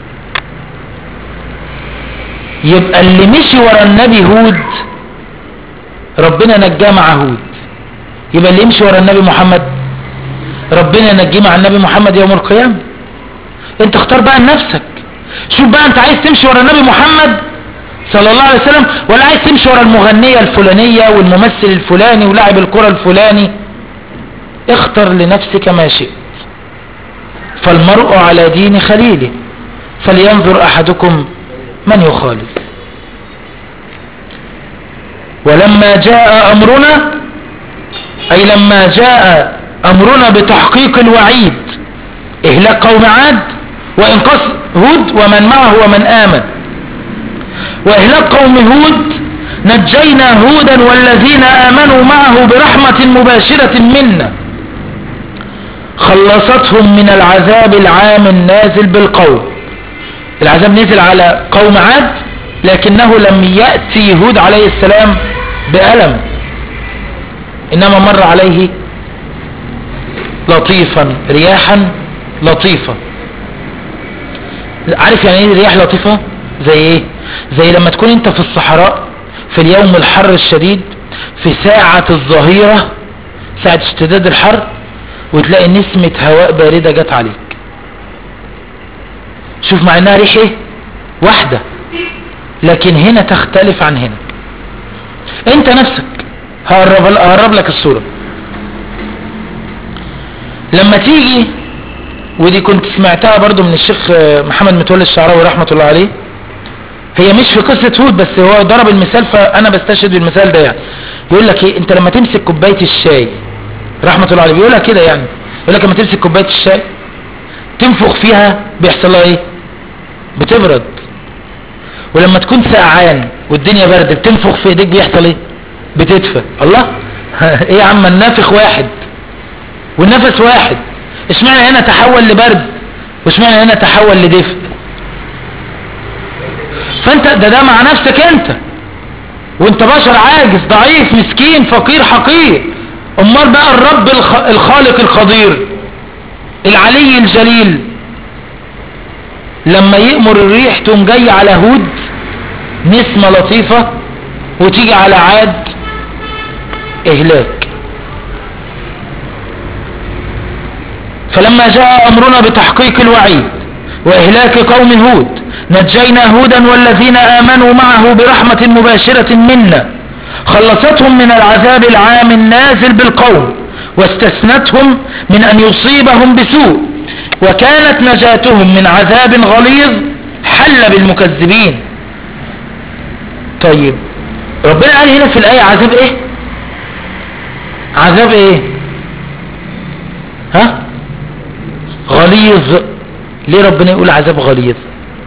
يبقى اللي مشي ورا النبي هود ربنا نجاه مع هود يبقى اللي يمشي ورا النبي محمد ربنا ينجيه مع النبي محمد يوم القيامة انت اختار بقى لنفسك شوف بقى انت عايز تمشي ورا النبي محمد صلى الله عليه وسلم ولا عايز تمشي ورا المغنية الفلانية والممثل الفلاني ولاعب الكرة الفلاني اختر لنفسك ما شئت فالمرء على دين خليله فلينظر احدكم من يخالف ولما جاء امرنا اي لما جاء امرنا بتحقيق الوعيد اهلاك قوم عاد وانقاذ هود ومن معه ومن امن واهلاك قوم هود نجينا هودا والذين امنوا معه برحمة مباشرة منا خلصتهم من العذاب العام النازل بالقوم العذاب نزل على قوم عاد لكنه لم يأتي هود عليه السلام بألم إنما مر عليه لطيفا رياحا لطيفة عارف يعني ايه رياح لطيفة زي ايه زي لما تكون انت في الصحراء في اليوم الحر الشديد في ساعة الظهيرة ساعة اشتداد الحر وتلاقي نسمة هواء باردة جت عليك شوف مع انها ريح ايه واحدة لكن هنا تختلف عن هنا انت نفسك هقرب, هقرب لك الصورة لما تيجي ودي كنت سمعتها برضو من الشيخ محمد متولي الشعراوي رحمة الله عليه هي مش في قصة هود بس هو ضرب المثال فانا بستشهد بالمثال ده يعني يقول لك ايه انت لما تمسك كوباية الشاي رحمة الله عليه بيقولها كده يعني يقول لك لما تمسك كوباية الشاي تنفخ فيها بيحصل لها ايه بتبرد ولما تكون سقعان والدنيا برد بتنفخ في ايديك بيحصل ايه بتدفى الله ايه يا عم النافخ واحد والنفس واحد اشمعنى هنا تحول لبرد واشمعنى هنا تحول لدفء فانت ده ده مع نفسك انت وانت بشر عاجز ضعيف مسكين فقير حقير امال بقى الرب الخالق القدير العلي الجليل لما يأمر الريح تقوم جاي على هود نسمة لطيفة وتيجي على عاد اهلاك فلما جاء امرنا بتحقيق الوعيد واهلاك قوم هود نجينا هودا والذين امنوا معه برحمة مباشرة منا خلصتهم من العذاب العام النازل بالقوم واستثنتهم من ان يصيبهم بسوء وكانت نجاتهم من عذاب غليظ حل بالمكذبين طيب ربنا قال هنا في الآية عذاب ايه عذاب ايه ها غليظ ليه ربنا يقول عذاب غليظ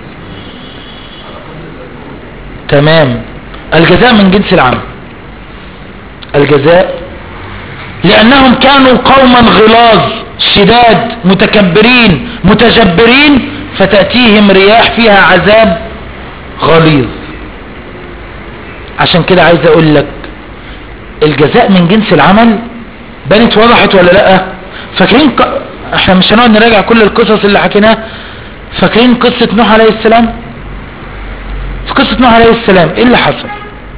تمام الجزاء من جنس العمل الجزاء لأنهم كانوا قوما غلاظ شداد متكبرين متجبرين فتأتيهم رياح فيها عذاب غليظ عشان كده عايز اقول لك الجزاء من جنس العمل بانت وضحت ولا لا فاكرين ق... احنا مش هنقعد نراجع كل القصص اللي حكيناها فاكرين قصة نوح عليه السلام في قصة نوح عليه السلام ايه اللي حصل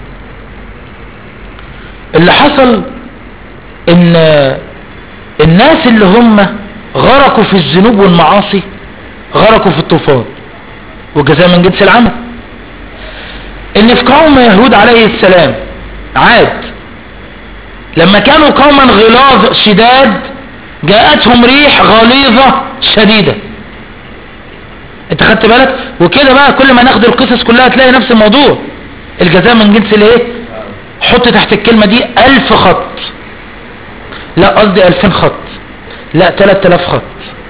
اللي حصل ان الناس اللي هم غرقوا في الذنوب والمعاصي غرقوا في الطوفان وجزاء من جنس العمل ان في قوم يهود عليه السلام عاد لما كانوا قوما غلاظ شداد جاءتهم ريح غليظة شديدة انت خدت بالك وكده بقى كل ما ناخد القصص كلها تلاقي نفس الموضوع الجزاء من جنس الايه حط تحت الكلمة دي الف خط لا قصدي الفين خط لا تلات تلاف خط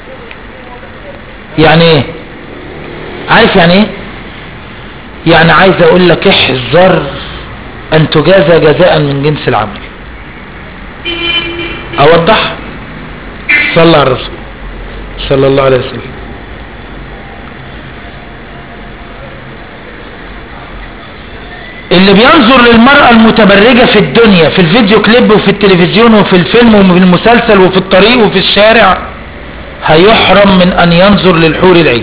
يعني ايه عارف يعني ايه يعني عايز اقول لك احذر ان تجازى جزاء من جنس العمل اوضح صلى على الرسول صلى الله عليه وسلم اللي بينظر للمرأة المتبرجة في الدنيا في الفيديو كليب وفي التلفزيون وفي الفيلم وفي المسلسل وفي الطريق وفي الشارع هيحرم من ان ينظر للحور العين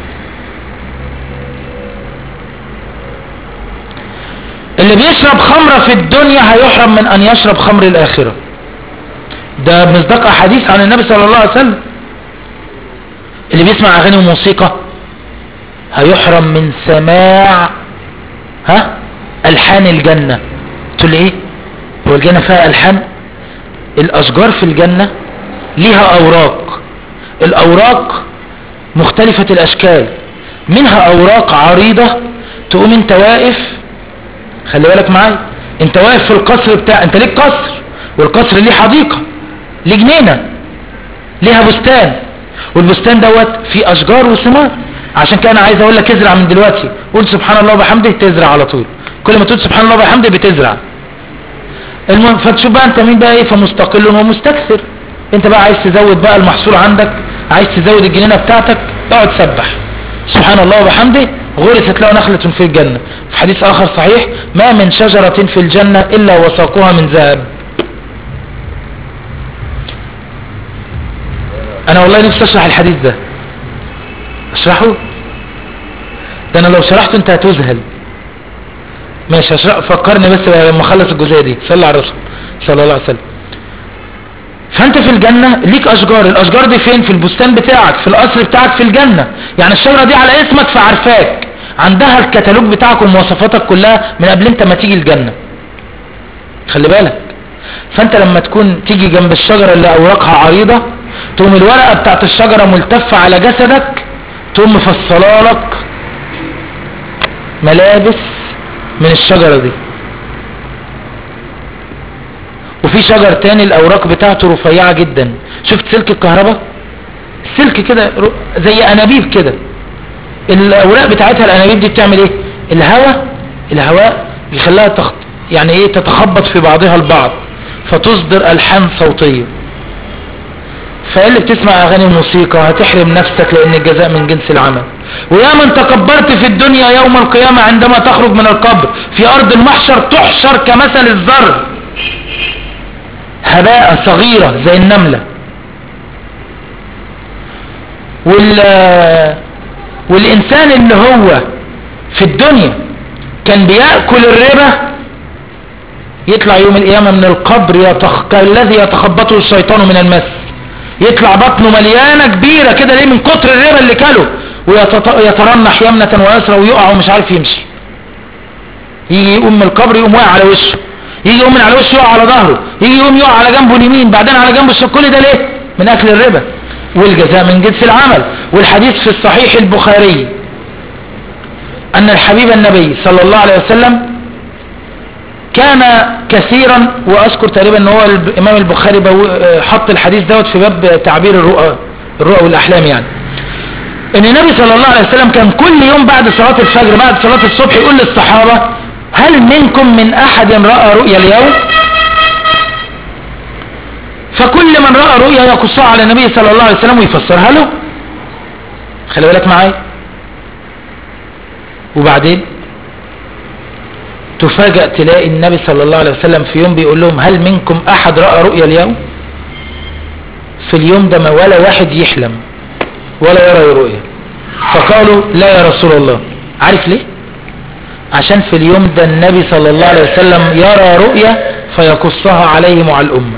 اللي بيشرب خمرة في الدنيا هيحرم من ان يشرب خمر الاخرة ده مصداق احاديث عن النبي صلى الله عليه وسلم اللي بيسمع اغاني وموسيقى هيحرم من سماع ها الحان الجنة تقول لي ايه هو الجنة فيها الحان الاشجار في الجنة ليها اوراق الاوراق مختلفة الاشكال منها اوراق عريضة تقوم انت واقف خلي بالك معايا انت واقف في القصر بتاع انت ليك قصر والقصر ليه حديقة ليه جنينة ليها بستان والبستان دوت فيه اشجار وثمار عشان كده انا عايز اقول لك ازرع من دلوقتي قول سبحان الله وبحمده تزرع على طول كل ما تقول سبحان الله وبحمده بتزرع المهم فتشوف بقى انت مين بقى ايه فمستقل ومستكثر انت بقى عايز تزود بقى المحصول عندك عايز تزود الجنينه بتاعتك اقعد سبح سبحان الله وبحمده غرست له نخلة في الجنة في حديث آخر صحيح ما من شجرة في الجنة إلا وساقها من ذهب أنا والله نفسي أشرح الحديث ده أشرحه ده أنا لو شرحته أنت هتذهل ماشي هشرح فكرني بس لما أخلص الجزئية دي صلى على الرسول صلى الله عليه وسلم فانت في الجنة ليك اشجار الاشجار دي فين في البستان بتاعك في القصر بتاعك في الجنة يعني الشجرة دي على اسمك فعارفاك عندها الكتالوج بتاعك ومواصفاتك كلها من قبل انت ما تيجي الجنة خلي بالك فانت لما تكون تيجي جنب الشجرة اللي اوراقها عريضة تقوم الورقة بتاعت الشجرة ملتفة على جسدك تقوم مفصلالك ملابس من الشجرة دي وفي شجر تاني الاوراق بتاعته رفيعة جدا شفت سلك الكهرباء سلك كده زي انابيب كده الاوراق بتاعتها الانابيب دي بتعمل ايه الهواء الهواء بيخليها تخط... يعني ايه تتخبط في بعضها البعض فتصدر الحان صوتية فاللي بتسمع اغاني الموسيقى هتحرم نفسك لان الجزاء من جنس العمل ويا من تكبرت في الدنيا يوم القيامة عندما تخرج من القبر في ارض المحشر تحشر كمثل الذر هباء صغيرة زي النملة وال والإنسان اللي هو في الدنيا كان بيأكل الربا يطلع يوم القيامة من القبر يتخ... كالذي يتخبطه الشيطان من المس يطلع بطنه مليانة كبيرة كده ليه من كتر الربا اللي كله ويترنح يمنة ويسرى ويقع ومش عارف يمشي يجي يقوم من القبر يقوم واقع على وشه يجي يقوم من على وشه يقع على ظهره يجي يقوم يقع على جنبه اليمين بعدين على جنبه الشمال كل ده ليه من اكل الربا والجزاء من جنس العمل والحديث في الصحيح البخاري ان الحبيب النبي صلى الله عليه وسلم كان كثيرا واذكر تقريبا ان هو الامام البخاري حط الحديث دوت في باب تعبير الرؤى الرؤى والاحلام يعني ان النبي صلى الله عليه وسلم كان كل يوم بعد صلاة الفجر بعد صلاة الصبح يقول للصحابة هل منكم من احد رأى رؤيا اليوم فكل من رأى رؤيا يقصها على النبي صلى الله عليه وسلم ويفسرها له خلي بالك معايا وبعدين تفاجأ تلاقي النبي صلى الله عليه وسلم في يوم بيقول لهم هل منكم احد رأى رؤيا اليوم في اليوم ده ما ولا واحد يحلم ولا يرى رؤيا فقالوا لا يا رسول الله عارف ليه عشان في اليوم ده النبي صلى الله عليه وسلم يرى رؤيا فيقصها عليهم وعلى الأمة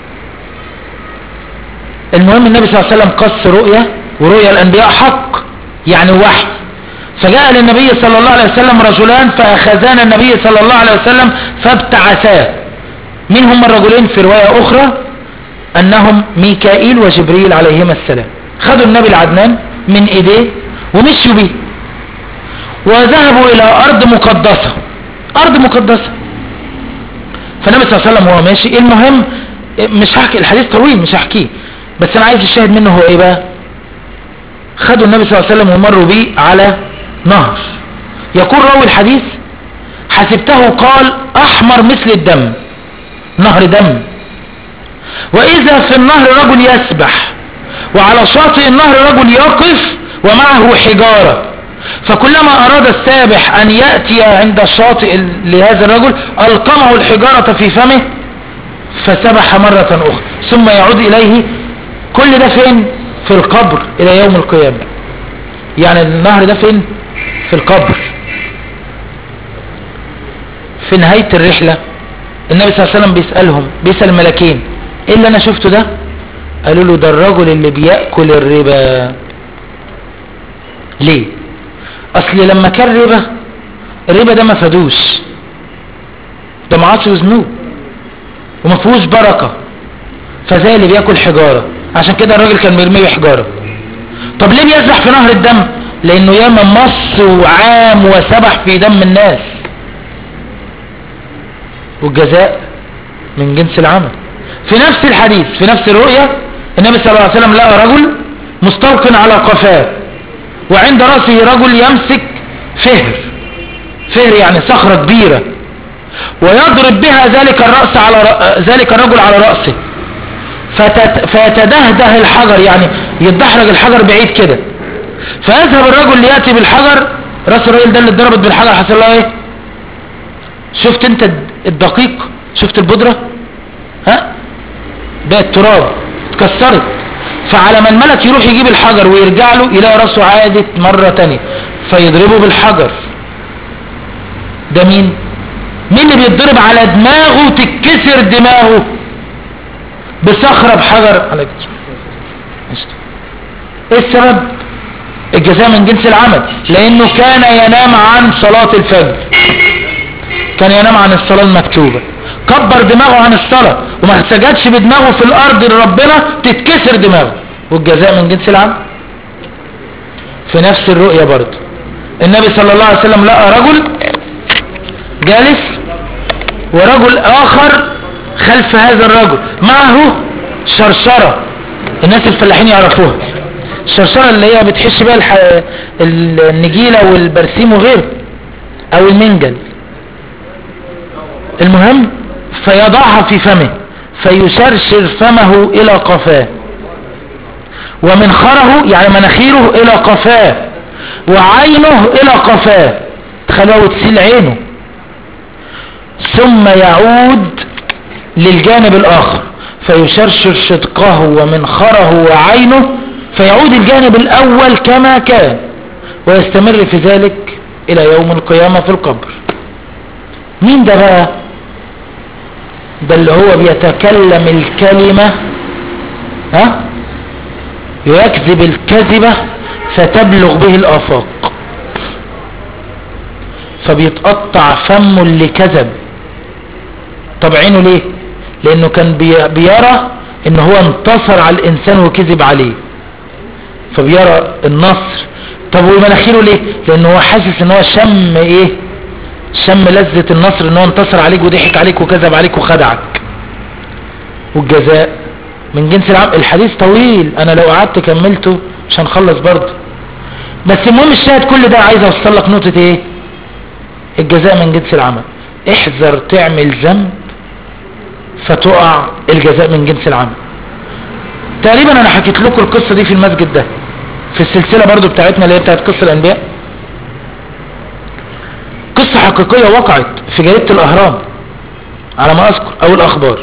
المهم النبي صلى الله عليه وسلم قص رؤيا ورؤيا الأنبياء حق يعني وحي فجاء للنبي صلى الله عليه وسلم رجلان فأخذان النبي صلى الله عليه وسلم فابتعثاه من هم الرجلين في رواية أخرى أنهم ميكائيل وجبريل عليهما السلام خدوا النبي العدنان من ايديه ومشوا بيه وذهبوا الى ارض مقدسة ارض مقدسة فالنبي صلى الله عليه وسلم وهو ماشي المهم مش هحكي الحديث طويل مش هحكيه بس انا عايز الشاهد منه هو ايه بقى خدوا النبي صلى الله عليه وسلم ومروا بيه على نهر يقول راوي الحديث حسبته قال احمر مثل الدم نهر دم واذا في النهر رجل يسبح وعلى شاطئ النهر رجل يقف ومعه حجارة فكلما أراد السابح أن يأتي عند الشاطئ لهذا الرجل ألقمه الحجارة في فمه فسبح مرة أخرى ثم يعود إليه كل ده فين في القبر إلى يوم القيامة يعني النهر ده فين في القبر في نهاية الرحلة النبي صلى الله عليه وسلم بيسألهم بيسأل الملكين ايه اللي انا شفته ده قالوا له ده الرجل اللي بيأكل الربا ليه اصل لما كان ربا الربا ده ما فادوش ده معاصي وذنوب وما فيهوش بركة فزي اللي بياكل حجارة عشان كده الراجل كان بيرميه حجارة طب ليه بيسبح في نهر الدم لانه ياما مص وعام وسبح في دم الناس والجزاء من جنس العمل في نفس الحديث في نفس الرؤية النبي صلى الله عليه وسلم لقى رجل مستلق على قفاه وعند رأسه رجل يمسك فهر فهر يعني صخرة كبيرة ويضرب بها ذلك الرأس على رأ... ذلك الرجل على رأسه فتت... فيتدهده الحجر يعني يتدحرج الحجر بعيد كده فيذهب الرجل ليأتي بالحجر راس الراجل ده اللي اتضربت بالحجر حصل له ايه شفت انت الدقيق شفت البودرة ها بقت تراب اتكسرت فعلى ما الملك يروح يجيب الحجر ويرجع له يلاقي راسه عادت مرة تانية فيضربه بالحجر ده مين مين اللي بيتضرب على دماغه تتكسر دماغه بصخرة بحجر على ايه السبب الجزاء من جنس العمل لانه كان ينام عن صلاة الفجر كان ينام عن الصلاة المكتوبة كبر دماغه عن الصلاة وما سجدش بدماغه في الارض لربنا تتكسر دماغه والجزاء من جنس العمل في نفس الرؤية برضه النبي صلى الله عليه وسلم لقى رجل جالس ورجل اخر خلف هذا الرجل معه شرشرة الناس الفلاحين يعرفوها الشرشرة اللي هي بتحش بها الح... النجيلة والبرسيم وغيره او المنجل المهم فيضعها في فمه فيشرشر فمه الى قفاه ومنخره يعني مناخيره الى قفاه وعينه الى قفاه تخلوه وتسيل عينه ثم يعود للجانب الاخر فيشرشر شدقه ومنخره وعينه فيعود الجانب الاول كما كان ويستمر في ذلك الى يوم القيامة في القبر مين ده بقى ده اللي هو بيتكلم الكلمة ها يكذب الكذبة فتبلغ به الآفاق فبيتقطع فمه اللي كذب طب عينه ليه لانه كان بيرى ان هو انتصر على الانسان وكذب عليه فبيرى النصر طب ومناخيره ليه لانه هو حاسس ان هو شم ايه شم لذة النصر ان هو انتصر عليك وضحك عليك وكذب عليك وخدعك والجزاء من جنس العمل الحديث طويل انا لو قعدت كملته مش هنخلص برضه بس المهم الشاهد كل ده عايز اوصل لك نقطة ايه الجزاء من جنس العمل احذر تعمل ذنب فتقع الجزاء من جنس العمل تقريبا انا حكيت لكم القصة دي في المسجد ده في السلسلة برضو بتاعتنا اللي هي بتاعت قصة الانبياء قصة حقيقية وقعت في جريدة الاهرام على ما اذكر او الاخبار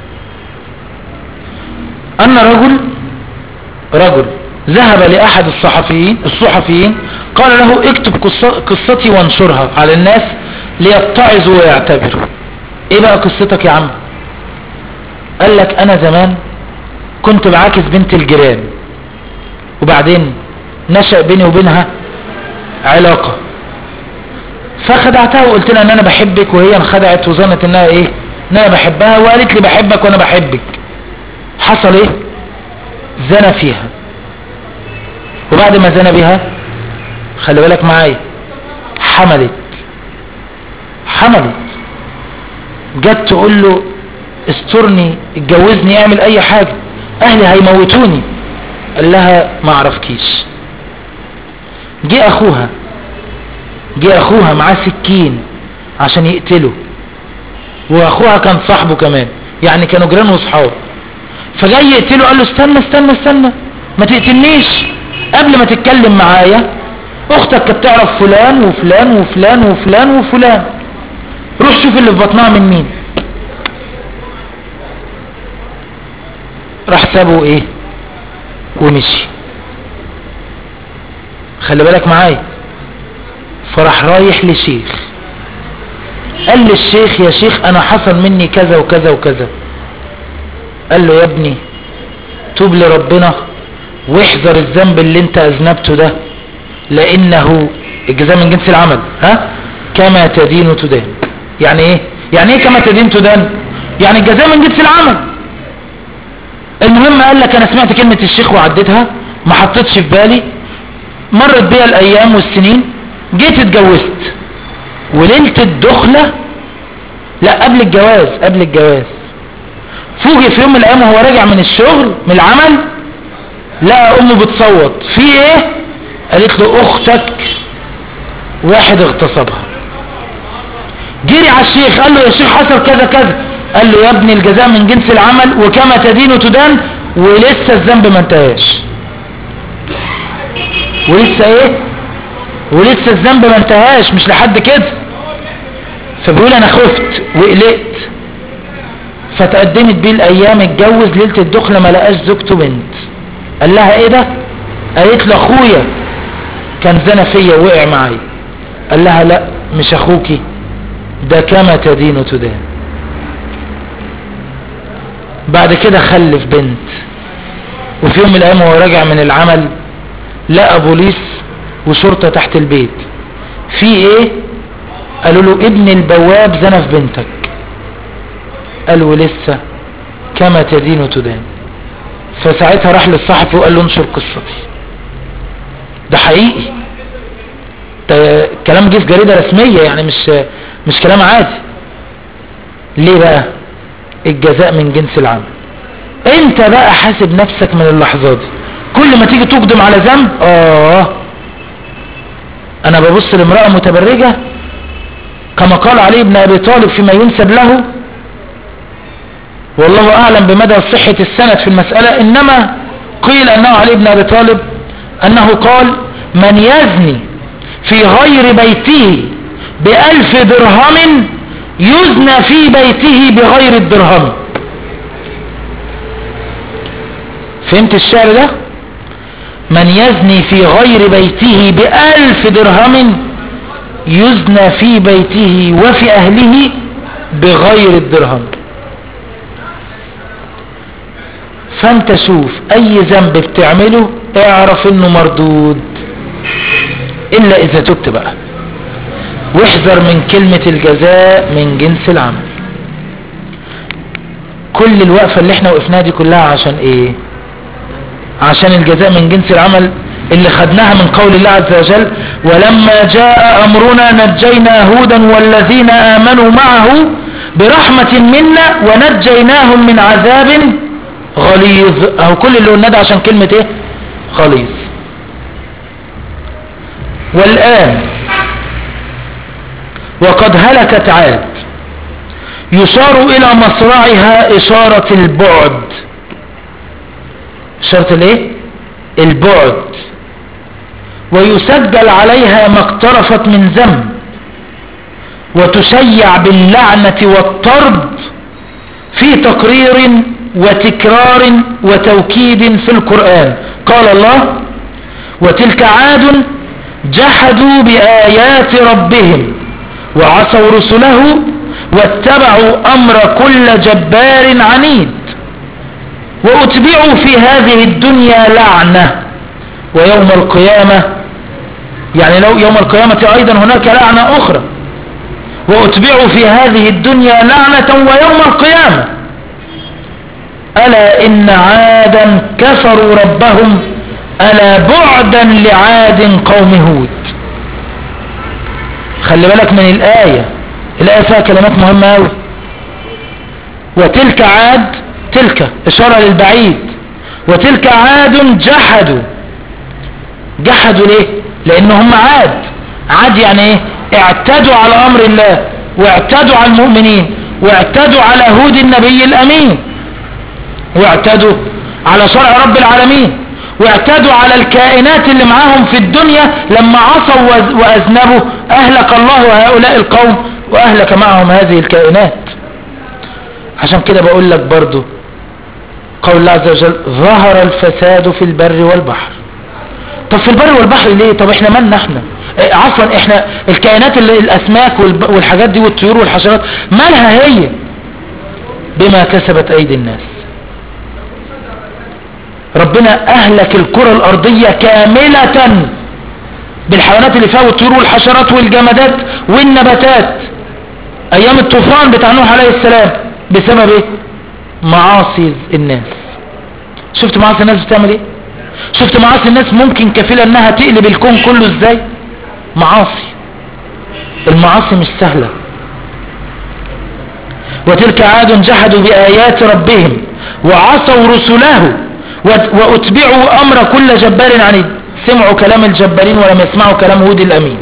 ان رجل رجل ذهب لاحد الصحفيين الصحفيين قال له اكتب قصتي وانشرها على الناس ليتعظوا ويعتبروا ايه بقى قصتك يا عم قال لك انا زمان كنت بعاكس بنت الجيران وبعدين نشأ بيني وبينها علاقة فخدعتها وقلت لها ان انا بحبك وهي انخدعت وظنت انها ايه ان انا بحبها وقالت لي بحبك وانا بحبك حصل ايه زنى فيها وبعد ما زنى بها خلي بالك معايا حملت حملت جت تقول له استرني اتجوزني اعمل اي حاجة اهلي هيموتوني قال لها ما عرفكيش جه اخوها جه اخوها معاه سكين عشان يقتله واخوها كان صاحبه كمان يعني كانوا جيران وصحاب فجاي يقتله قال له استنى استنى استنى ما تقتلنيش قبل ما تتكلم معايا اختك كانت تعرف فلان وفلان وفلان وفلان وفلان روح شوف اللي في بطنها من مين راح سابه ايه ومشي خلي بالك معايا فراح رايح لشيخ قال للشيخ يا شيخ انا حصل مني كذا وكذا وكذا قال له يا ابني توب لربنا واحذر الذنب اللي انت اذنبته ده لانه الجزاء من جنس العمل ها كما تدين تدان يعني ايه يعني ايه كما تدين تدان يعني الجزاء من جنس العمل المهم قال لك انا سمعت كلمة الشيخ وعديتها ما حطيتش في بالي مرت بيا الايام والسنين جيت اتجوزت وليلة الدخلة لا قبل الجواز قبل الجواز فوجئ في يوم من الايام وهو راجع من الشغل من العمل لقى امه بتصوت في ايه قالت له اختك واحد اغتصبها جري على الشيخ قال له يا شيخ حصل كذا كذا قال له يا ابني الجزاء من جنس العمل وكما تدين تدان ولسه الذنب ما انتهاش ولسه ايه ولسه الذنب ما انتهاش مش لحد كده فبيقول انا خفت وقلقت فتقدمت بيه الايام اتجوز ليله الدخله ما لقاش زوجته بنت قال لها ايه ده قالت له اخويا كان زنى فيا ووقع معايا قال لها لا مش اخوكي ده كما تدين تدان بعد كده خلف بنت وفي يوم من الايام وهو راجع من العمل لقى بوليس وشرطة تحت البيت في ايه قالوا له ابن البواب زنى في بنتك قالوا لسه كما تدين تدان فساعتها راح للصحفي وقال له انشر قصتي ده حقيقي ده كلام جه في جريدة رسمية يعني مش مش كلام عادي ليه بقى الجزاء من جنس العمل انت بقى حاسب نفسك من اللحظات دي كل ما تيجي تقدم على ذنب اه انا ببص لامرأة متبرجة كما قال علي بن ابي طالب فيما ينسب له والله اعلم بمدى صحة السند في المسألة انما قيل انه علي بن ابي طالب انه قال من يزني في غير بيته بألف درهم يزنى في بيته بغير الدرهم فهمت الشعر ده من يزني في غير بيته بألف درهم يزنى في بيته وفي أهله بغير الدرهم فانت شوف اي ذنب بتعمله اعرف انه مردود الا اذا تبت بقى واحذر من كلمة الجزاء من جنس العمل كل الوقفة اللي احنا وقفناها دي كلها عشان ايه عشان الجزاء من جنس العمل اللي خدناها من قول الله عز وجل ولما جاء امرنا نجينا هودا والذين امنوا معه برحمة منا ونجيناهم من عذاب غليظ اهو كل اللي قلنا ده عشان كلمة ايه غليظ والان وقد هلكت عاد يشار الى مصرعها اشارة البعد اشارة الايه البعد ويسجل عليها ما اقترفت من ذنب وتشيع باللعنة والطرد في تقرير وتكرار وتوكيد في القرآن قال الله وتلك عاد جحدوا بآيات ربهم وعصوا رسله واتبعوا أمر كل جبار عنيد وأتبعوا في هذه الدنيا لعنة ويوم القيامة يعني لو يوم القيامة أيضا هناك لعنة أخرى وأتبعوا في هذه الدنيا لعنة ويوم القيامة ألا إن عادا كفروا ربهم ألا بعدا لعاد قوم هود خلي بالك من الآية الآية فيها كلمات مهمة أوي وتلك عاد تلك إشارة للبعيد وتلك عاد جحدوا جحدوا ليه لأن هم عاد عاد يعني ايه اعتدوا على أمر الله واعتدوا على المؤمنين واعتدوا على هود النبي الأمين واعتدوا على شرع رب العالمين واعتدوا على الكائنات اللي معاهم في الدنيا لما عصوا وز- وأذنبوا أهلك الله هؤلاء القوم وأهلك معهم هذه الكائنات عشان كده بقول لك برضو قول الله عز وجل ظهر الفساد في البر والبحر طب في البر والبحر ليه طب احنا مالنا احنا اه، عفوا احنا الكائنات اللي الاسماك والب- والحاجات دي والطيور والحشرات مالها هي بما كسبت ايدي الناس ربنا اهلك الكرة الارضية كاملة بالحيوانات اللي فيها والطيور والحشرات والجمادات والنباتات ايام الطوفان بتاع نوح عليه السلام بسبب ايه معاصي الناس شفت معاصي الناس بتعمل ايه شفت معاصي الناس ممكن كفيلة انها تقلب الكون كله ازاي معاصي المعاصي مش سهلة وتلك عاد جحدوا بآيات ربهم وعصوا رسله وات- واتبعوا امر كل جبار عنيد سمعوا كلام الجبارين ولم يسمعوا كلام هود الامين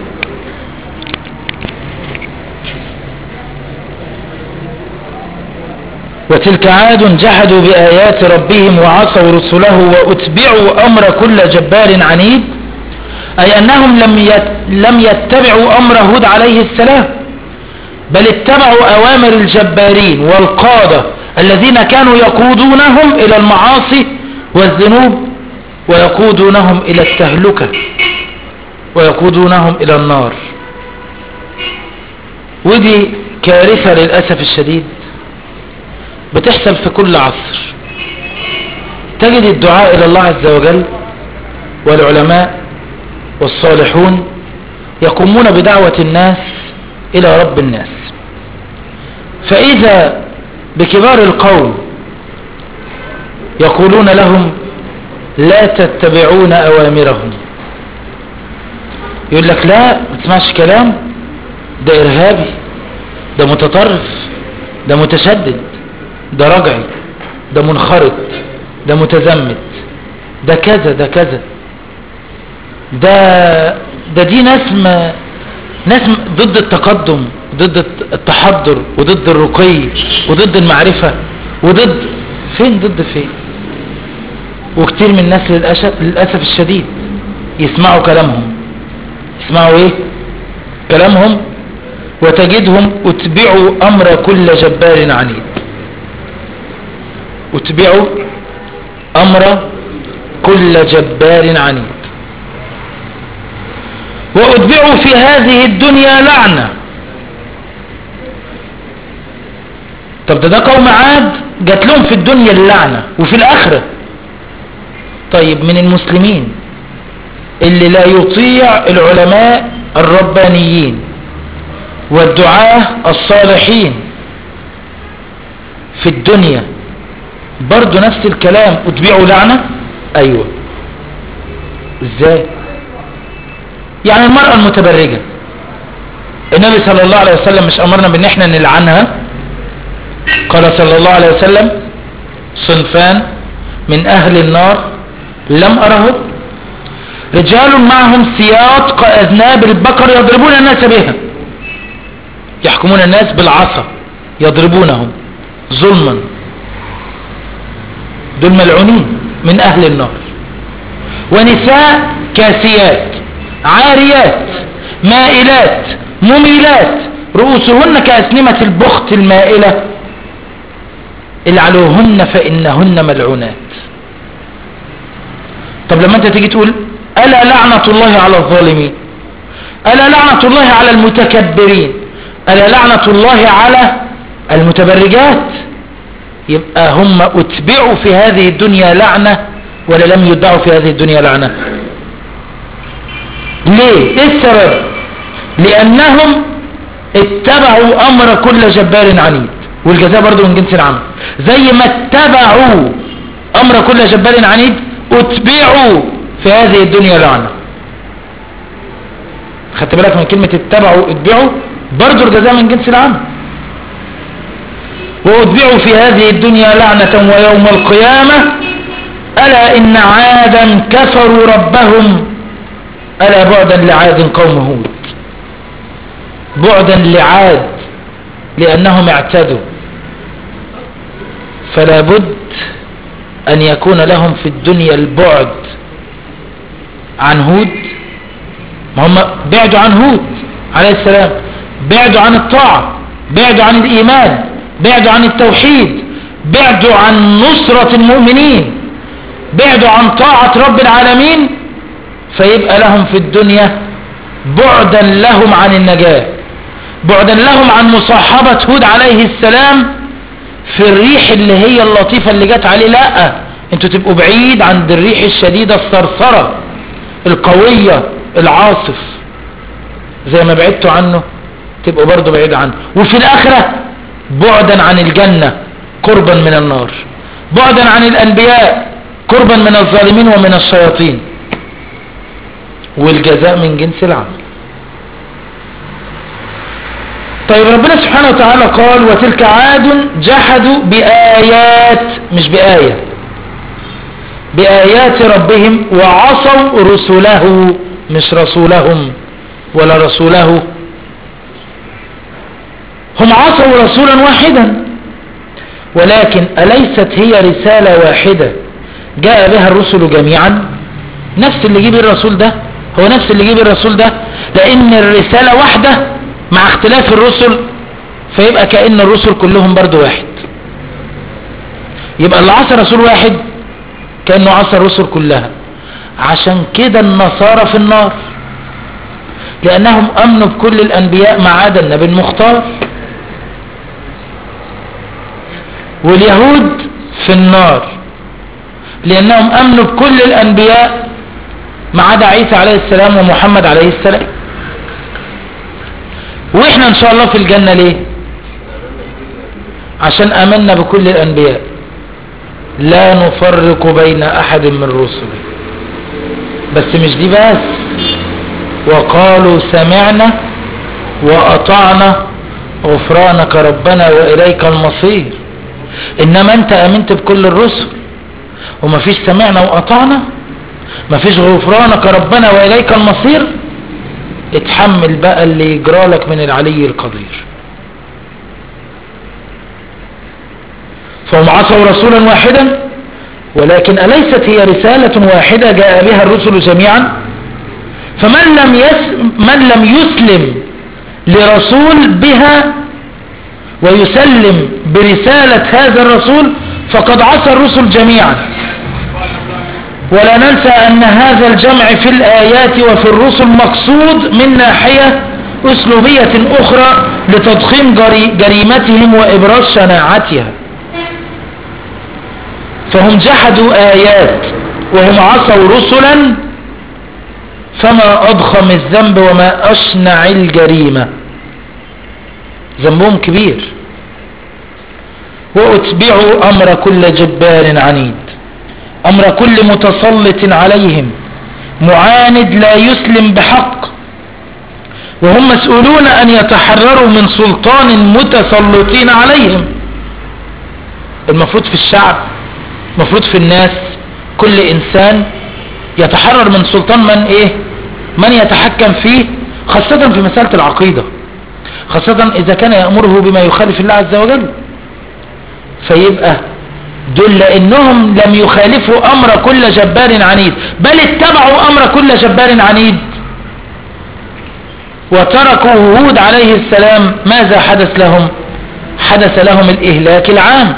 وتلك عاد جحدوا بآيات ربهم وعصوا رسله واتبعوا أمر كل جبار عنيد أي أنهم لم يت- لم يتبعوا أمر هود عليه السلام بل اتبعوا أوامر الجبارين والقادة الذين كانوا يقودونهم إلى المعاصي والذنوب ويقودونهم إلى التهلكة ويقودونهم إلى النار ودي كارثة للأسف الشديد بتحصل في كل عصر تجد الدعاء إلى الله عز وجل والعلماء والصالحون يقومون بدعوة الناس إلى رب الناس فإذا بكبار القوم يقولون لهم لا تتبعون أوامرهم يقول لك لا ما تسمعش كلام ده إرهابي ده متطرف ده متشدد ده رجعي ده منخرط ده متزمت ده كذا ده كذا ده ده دي ناس ما ناس م- ضد التقدم ضد الت- التحضر وضد الرقي وضد المعرفة وضد فين ضد فين وكتير من الناس للأسف, للأسف الشديد يسمعوا كلامهم يسمعوا ايه كلامهم وتجدهم اتبعوا امر كل جبار عنيد اتبعوا امر كل جبار عنيد واتبعوا في هذه الدنيا لعنة طب ده ده قوم عاد جات لهم في الدنيا اللعنة وفي الآخرة طيب من المسلمين اللي لا يطيع العلماء الربانيين والدعاة الصالحين في الدنيا برضو نفس الكلام اتبعوا لعنة ايوه ازاي يعني المرأة المتبرجة النبي صلى الله عليه وسلم مش امرنا بان احنا نلعنها قال صلى الله عليه وسلم صنفان من اهل النار لم ارهم رجال معهم سياط كأذناب البقر يضربون الناس بها يحكمون الناس بالعصا يضربونهم ظلما دول ملعونين من أهل النار ونساء كاسيات عاريات مائلات مميلات رؤوسهن كأسنمة البخت المائلة العلوهن فإنهن ملعونات طب لما انت تيجي تقول ألا لعنة الله على الظالمين ألا لعنة الله على المتكبرين ألا لعنة الله على المتبرجات يبقى هم اتبعوا في هذه الدنيا لعنة ولا لم يدعوا في هذه الدنيا لعنة ليه ايه السبب لانهم اتبعوا امر كل جبار عنيد والجزاء برضو من جنس العمل زي ما اتبعوا امر كل جبار عنيد اتبعوا في هذه الدنيا لعنة خدت بالك من كلمة اتبعوا اتبعوا برضو الجزاء من جنس العمل واتبعوا في هذه الدنيا لعنة ويوم القيامة ألا إن عادا كفروا ربهم ألا بعدا لعاد قوم هود بعدا لعاد لأنهم اعتدوا فلا بد أن يكون لهم في الدنيا البعد عن هود ما هم بعدوا عن هود عليه السلام بعدوا عن الطاعة بعدوا عن الإيمان بعدوا عن التوحيد بعدوا عن نصرة المؤمنين بعدوا عن طاعة رب العالمين فيبقى لهم في الدنيا بعدا لهم عن النجاة بعدا لهم عن مصاحبة هود عليه السلام في الريح اللي هي اللطيفة اللي جت عليه لا انتوا تبقوا بعيد عن الريح الشديدة الصرصرة القوية العاصف زي ما بعدتوا عنه تبقوا برضو بعيد عنه وفي الآخرة بعدا عن الجنة قربا من النار بعدا عن الأنبياء قربا من الظالمين ومن الشياطين والجزاء من جنس العمل طيب ربنا سبحانه وتعالى قال وتلك عاد جحدوا بآيات مش بآية بآيات ربهم وعصوا رسله مش رسولهم ولا رسوله هم عصوا رسولا واحدا ولكن أليست هي رسالة واحدة جاء بها الرسل جميعا نفس اللي جيب الرسول ده هو نفس اللي جيب الرسول ده لأن الرسالة واحدة مع اختلاف الرسل فيبقى كأن الرسل كلهم برضو واحد يبقى اللي عصى رسول واحد كأنه عصى الرسل كلها عشان كده النصارى في النار لأنهم أمنوا بكل الأنبياء ما عدا النبي المختار واليهود في النار لأنهم أمنوا بكل الأنبياء ما عدا عيسى عليه السلام ومحمد عليه السلام وإحنا إن شاء الله في الجنة ليه عشان آمنا بكل الأنبياء لا نفرق بين أحد من رسله بس مش دي بس وقالوا سمعنا وأطعنا غفرانك ربنا وإليك المصير إنما أنت أمنت بكل الرسل ومفيش سمعنا وأطعنا مفيش غفرانك ربنا وإليك المصير اتحمل بقى اللي يجرالك من العلي القدير فهم عصوا رسولا واحدا ولكن أليست هي رسالة واحدة جاء بها الرسل جميعا فمن لم, يس من لم يسلم لرسول بها ويسلم برسالة هذا الرسول فقد عصى الرسل جميعا ولا ننسى أن هذا الجمع في الآيات وفي الرسل مقصود من ناحية أسلوبية أخرى لتضخيم جريمتهم وإبراز شناعتها فهم جحدوا آيات وهم عصوا رسلا فما أضخم الذنب وما أشنع الجريمة ذنبهم كبير وأتبعوا أمر كل جبار عنيد أمر كل متسلط عليهم معاند لا يسلم بحق وهم مسؤولون أن يتحرروا من سلطان متسلطين عليهم المفروض في الشعب المفروض في الناس كل إنسان يتحرر من سلطان من إيه من يتحكم فيه خاصة في مسألة العقيدة خاصة إذا كان يأمره بما يخالف الله عز وجل فيبقى دول لأنهم لم يخالفوا أمر كل جبار عنيد بل اتبعوا أمر كل جبار عنيد وتركوا هود عليه السلام ماذا حدث لهم حدث لهم الإهلاك العام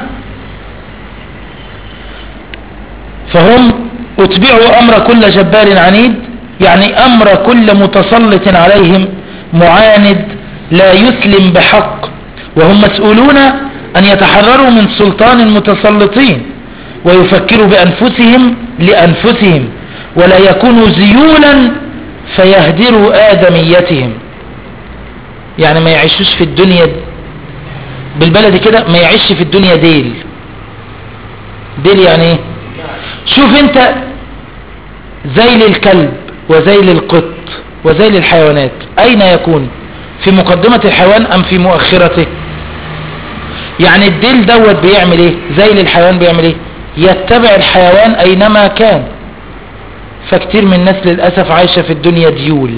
فهم اتبعوا أمر كل جبار عنيد يعني أمر كل متسلط عليهم معاند لا يسلم بحق وهم مسؤولون أن يتحرروا من سلطان المتسلطين ويفكروا بأنفسهم لأنفسهم ولا يكونوا زيولا فيهدروا آدميتهم يعني ما يعيشوش في الدنيا بالبلد كده ما يعيش في الدنيا ديل ديل يعني ايه شوف انت زي الكلب وزي القط وزي الحيوانات اين يكون في مقدمة الحيوان ام في مؤخرته يعني الديل دوت بيعمل ايه زي الحيوان بيعمل ايه يتبع الحيوان اينما كان فكتير من الناس للأسف عايشة في الدنيا ديول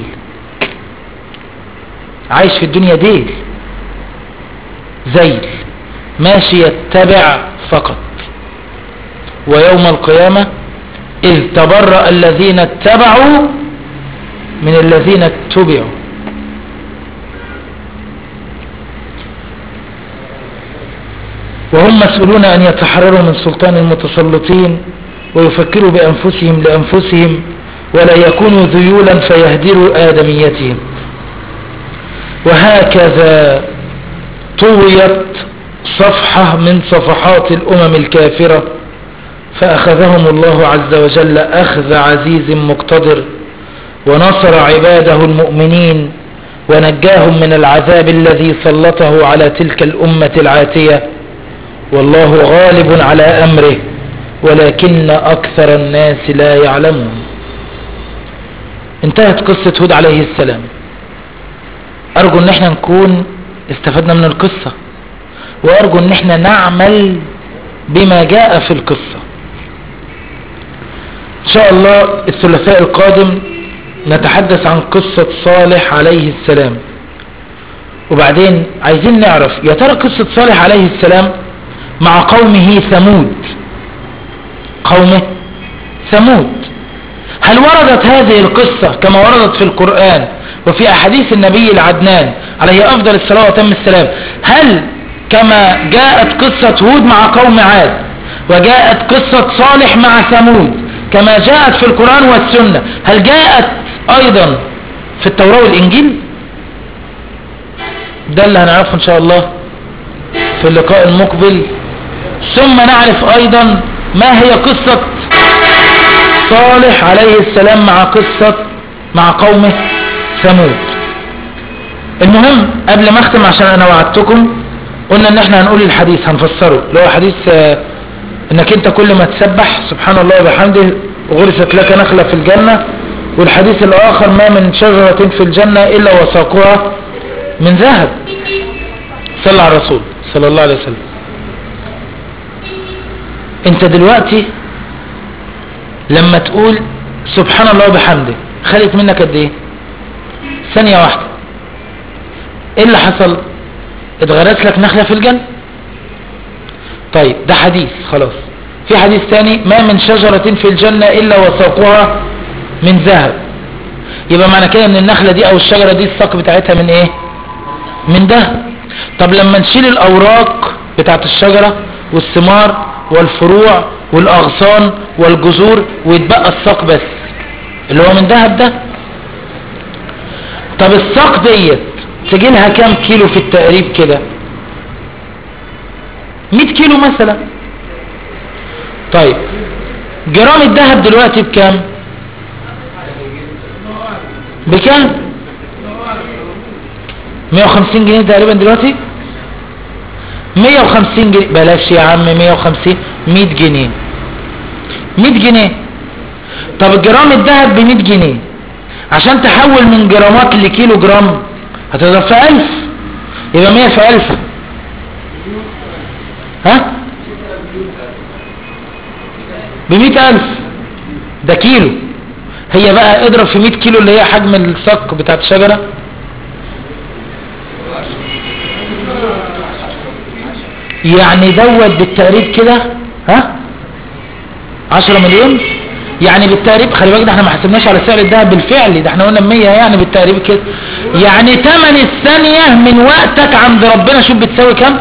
عايش في الدنيا ديل زيل ماشي يتبع فقط ويوم القيامة إذ تبرأ الذين اتبعوا من الذين اتبعوا وهم مسؤولون أن يتحرروا من سلطان المتسلطين ويفكروا بأنفسهم لأنفسهم ولا يكونوا ذيولا فيهدروا آدميتهم وهكذا طويت صفحة من صفحات الأمم الكافرة فأخذهم الله عز وجل أخذ عزيز مقتدر ونصر عباده المؤمنين ونجاهم من العذاب الذي سلطه على تلك الأمة العاتية والله غالب على أمره ولكن أكثر الناس لا يعلمون انتهت قصة هود عليه السلام أرجو أن احنا نكون استفدنا من القصة وأرجو أن احنا نعمل بما جاء في القصة إن شاء الله الثلاثاء القادم نتحدث عن قصة صالح عليه السلام وبعدين عايزين نعرف يا ترى قصة صالح عليه السلام مع قومه ثمود قومه ثمود هل وردت هذه القصة كما وردت في القرآن وفي أحاديث النبي العدنان عليه أفضل الصلاة وتم السلام هل كما جاءت قصة هود مع قوم عاد وجاءت قصة صالح مع ثمود كما جاءت في القرآن والسنة هل جاءت أيضا في التوراة والإنجيل ده اللي هنعرفه إن شاء الله في اللقاء المقبل ثم نعرف أيضا ما هي قصة صالح عليه السلام مع قصة مع قومه ثمود المهم قبل ما اختم عشان انا وعدتكم قلنا ان احنا هنقول الحديث هنفسره اللي هو حديث آه، انك انت كل ما تسبح سبحان الله وبحمده غرست لك نخلة في الجنة والحديث الاخر ما من شجرة في الجنة الا وساقها من ذهب صلى على الرسول صلى الله عليه وسلم انت دلوقتي لما تقول سبحان الله وبحمده خدت منك قد ايه ثانية واحدة ايه اللي حصل اتغرس لك نخلة في الجنة طيب ده حديث خلاص في حديث ثاني ما من شجرة في الجنة الا وساقها من ذهب يبقى معنى كده ان النخلة دي او الشجرة دي الساق بتاعتها من ايه من ذهب طب لما نشيل الاوراق بتاعت الشجرة والثمار والفروع والاغصان والجذور ويتبقى الساق بس اللي هو من ذهب ده طب الساق ديت تجي لها كام كيلو في التقريب كده 100 كيلو مثلا طيب جرام الذهب دلوقتي بكام بكام 150 جنيه تقريبا دلوقتي 150 جنيه بلاش يا عم 150 100 جنيه 100 جنيه طب جرام الذهب ب 100 جنيه عشان تحول من جرامات لكيلو جرام هتضرب في 1000 يبقى 100 في 1000 ها ب 100000 ده كيلو هي بقى اضرب في 100 كيلو اللي هي حجم الصك بتاعت الشجره يعني دوت بالتقريب كده ها 10 مليون يعني بالتقريب خلي بالك ده احنا ما حسبناش على سعر الذهب بالفعل ده احنا قلنا 100 يعني بالتقريب كده يعني ثمن الثانية من وقتك عند ربنا شوف بتساوي كام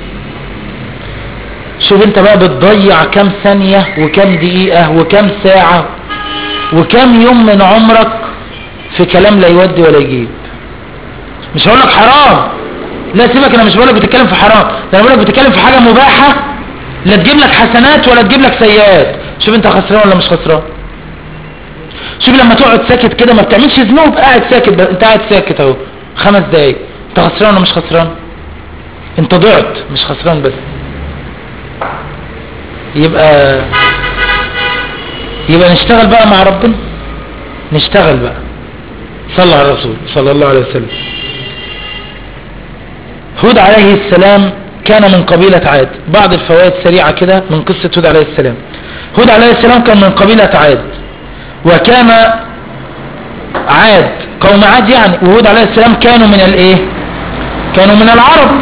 شوف انت بقى بتضيع كام ثانية وكام دقيقة وكام ساعة وكام يوم من عمرك في كلام لا يودي ولا يجيب مش هقول لك حرام لا سيبك انا مش بقول لك بتتكلم في حرام ده انا بقول لك بتتكلم في حاجة مباحة لا تجيب لك حسنات ولا تجيب لك سيئات شوف انت خسران ولا مش خسران شوف لما تقعد ساكت كده ما بتعملش ذنوب قاعد ساكت بقى. انت قاعد ساكت اهو خمس دقايق انت خسران ولا مش خسران انت ضعت مش خسران بس يبقى يبقى نشتغل بقى مع ربنا نشتغل بقى صلى على الرسول صلى الله عليه وسلم هود عليه السلام كان من قبيلة عاد بعض الفوائد سريعة كده من قصة هود عليه السلام هود عليه السلام كان من قبيلة عاد وكان عاد قوم عاد يعني وهود عليه السلام كانوا من الايه كانوا من العرب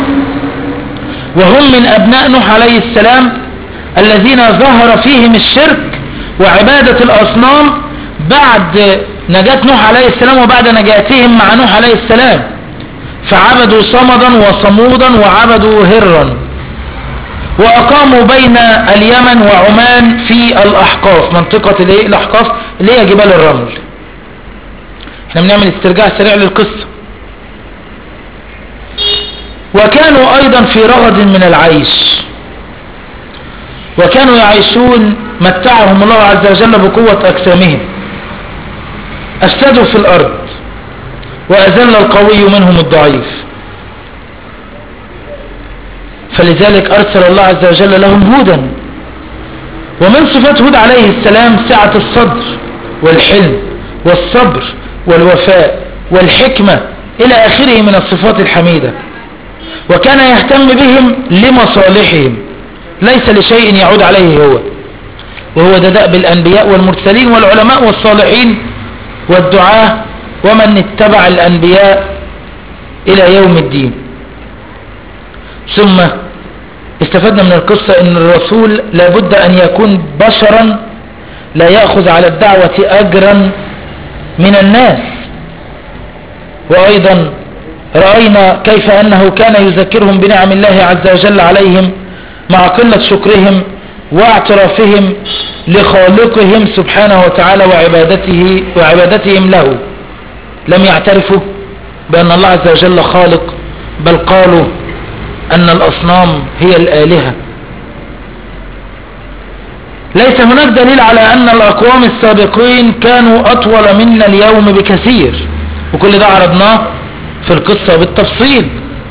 وهم من ابناء نوح عليه السلام الذين ظهر فيهم الشرك وعبادة الأصنام بعد نجاة نوح عليه السلام وبعد نجاتهم مع نوح عليه السلام فعبدوا صمدا وصمودا وعبدوا هرا وأقاموا بين اليمن وعمان في الأحقاف منطقة الايه الأحقاف اللي هي جبال الرمل احنا بنعمل استرجاع سريع للقصة وكانوا أيضا في رغد من العيش وكانوا يعيشون متعهم الله عز وجل بقوة أجسامهم أفسدوا في الأرض وأذل القوي منهم الضعيف فلذلك أرسل الله عز وجل لهم هودا ومن صفات هود عليه السلام سعة الصدر والحلم والصبر والوفاء والحكمة إلى آخره من الصفات الحميدة وكان يهتم بهم لمصالحهم ليس لشيء يعود عليه هو وهو ده دأب الأنبياء والمرسلين والعلماء والصالحين والدعاة ومن اتبع الأنبياء إلى يوم الدين ثم استفدنا من القصة ان الرسول لابد ان يكون بشرا لا يأخذ على الدعوة اجرا من الناس وايضا رأينا كيف انه كان يذكرهم بنعم الله عز وجل عليهم مع قلة شكرهم واعترافهم لخالقهم سبحانه وتعالى وعبادته وعبادتهم له لم يعترفوا بأن الله عز وجل خالق بل قالوا أن الأصنام هي الآلهة ليس هناك دليل على أن الأقوام السابقين كانوا أطول منا اليوم بكثير وكل ده عرضناه في القصة بالتفصيل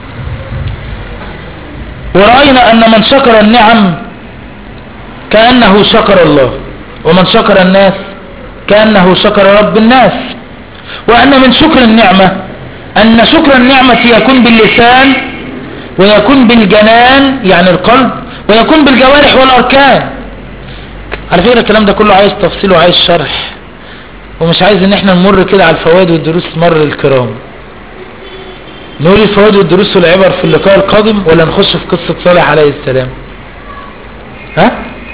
ورأينا أن من شكر النعم كأنه شكر الله ومن شكر الناس كأنه شكر رب الناس وأن من شكر النعمة أن شكر النعمة يكون باللسان ويكون بالجنان يعني القلب ويكون بالجوارح والأركان على فكرة الكلام ده كله عايز تفصيل وعايز شرح ومش عايز ان احنا نمر كده على الفوائد والدروس مر الكرام نقول الفوائد والدروس والعبر في اللقاء القادم ولا نخش في قصة صالح عليه السلام ها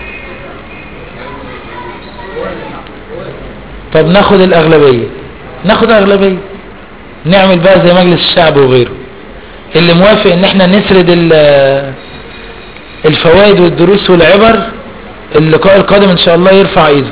طب ناخد الاغلبية ناخد اغلبية نعمل بقى زي مجلس الشعب وغيره اللي موافق ان احنا نسرد الفوائد والدروس والعبر اللقاء القادم ان شاء الله يرفع ايده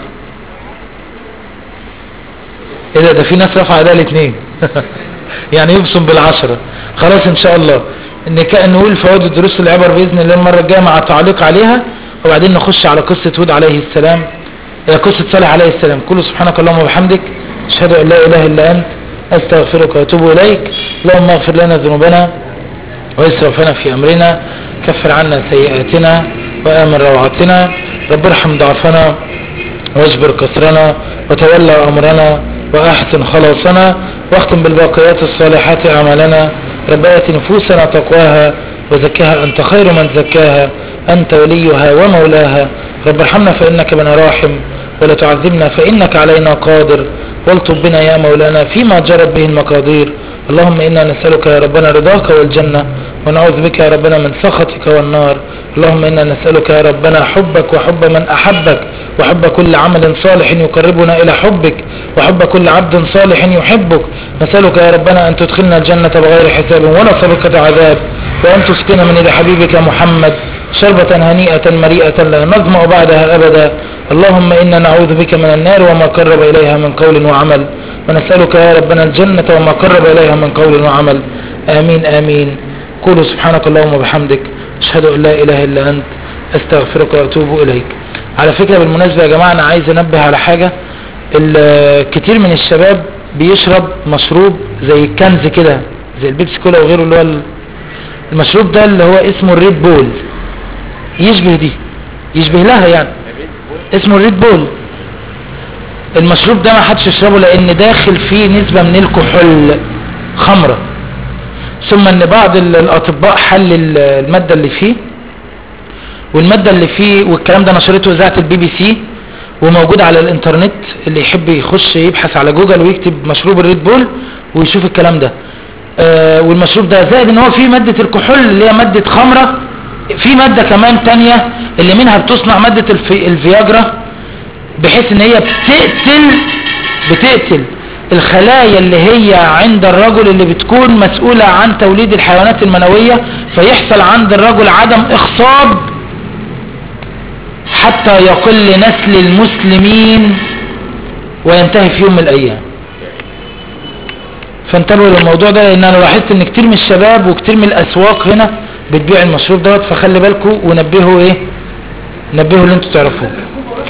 ايه ده ده في ناس رفع ده الاثنين يعني يبصم بالعشرة خلاص ان شاء الله ان كان نقول فوائد الدروس والعبر باذن الله المره الجايه مع تعليق عليها وبعدين نخش على قصه هود عليه السلام قصه صالح عليه السلام كل سبحانك اللهم وبحمدك اشهد ان لا اله الا انت استغفرك واتوب اليك اللهم اغفر لنا ذنوبنا واسرافنا في امرنا كفر عنا سيئاتنا وامن روعتنا رب ارحم ضعفنا واجبر كسرنا وتولى امرنا واحسن خلاصنا واختم بالباقيات الصالحات اعمالنا رب ات نفوسنا تقواها وزكها انت خير من زكاها انت وليها ومولاها رب ارحمنا فانك بنا راحم ولا تعذبنا فانك علينا قادر والطب بنا يا مولانا فيما جرت به المقادير اللهم إنا نسألك يا ربنا رضاك والجنة ونعوذ بك يا ربنا من سخطك والنار اللهم إنا نسألك يا ربنا حبك وحب من أحبك وحب كل عمل صالح يقربنا إلى حبك وحب كل عبد صالح يحبك نسألك يا ربنا أن تدخلنا الجنة بغير حساب ولا سابقة عذاب وأن تسقنا من إلى حبيبك محمد شربة هنيئة مريئة لا نظمأ بعدها أبدا اللهم إنا نعوذ بك من النار وما قرب إليها من قول وعمل ونسألك يا ربنا الجنة وما قرب إليها من قول وعمل آمين آمين قولوا سبحانك اللهم وبحمدك أشهد أن لا إله إلا أنت أستغفرك وأتوب إليك على فكرة بالمناسبة يا جماعة أنا عايز أنبه على حاجة كتير من الشباب بيشرب مشروب زي الكنز كده زي البيبسي كولا وغيره اللي هو المشروب ده اللي هو اسمه الريد بول يشبه دي يشبه لها يعني اسمه الريد بول المشروب ده ما حدش يشربه لان داخل فيه نسبة من الكحول خمرة ثم ان بعض الاطباء حل المادة اللي فيه والمادة اللي فيه والكلام ده نشرته اذاعة البي بي سي وموجود على الانترنت اللي يحب يخش يبحث على جوجل ويكتب مشروب الريد بول ويشوف الكلام ده آه والمشروب ده زائد ان هو فيه مادة الكحول اللي هي مادة خمرة في مادة كمان تانية اللي منها بتصنع مادة الفي الفياجرا بحيث ان هي بتقتل بتقتل الخلايا اللي هي عند الرجل اللي بتكون مسؤولة عن توليد الحيوانات المنوية فيحصل عند الرجل عدم اخصاب حتى يقل نسل المسلمين وينتهي في يوم من الايام فانتبهوا للموضوع ده لان انا لاحظت ان كتير من الشباب وكتير من الاسواق هنا بتبيع المشروب دوت فخلي بالكم ونبهوا ايه نبهوا اللي انتوا تعرفوه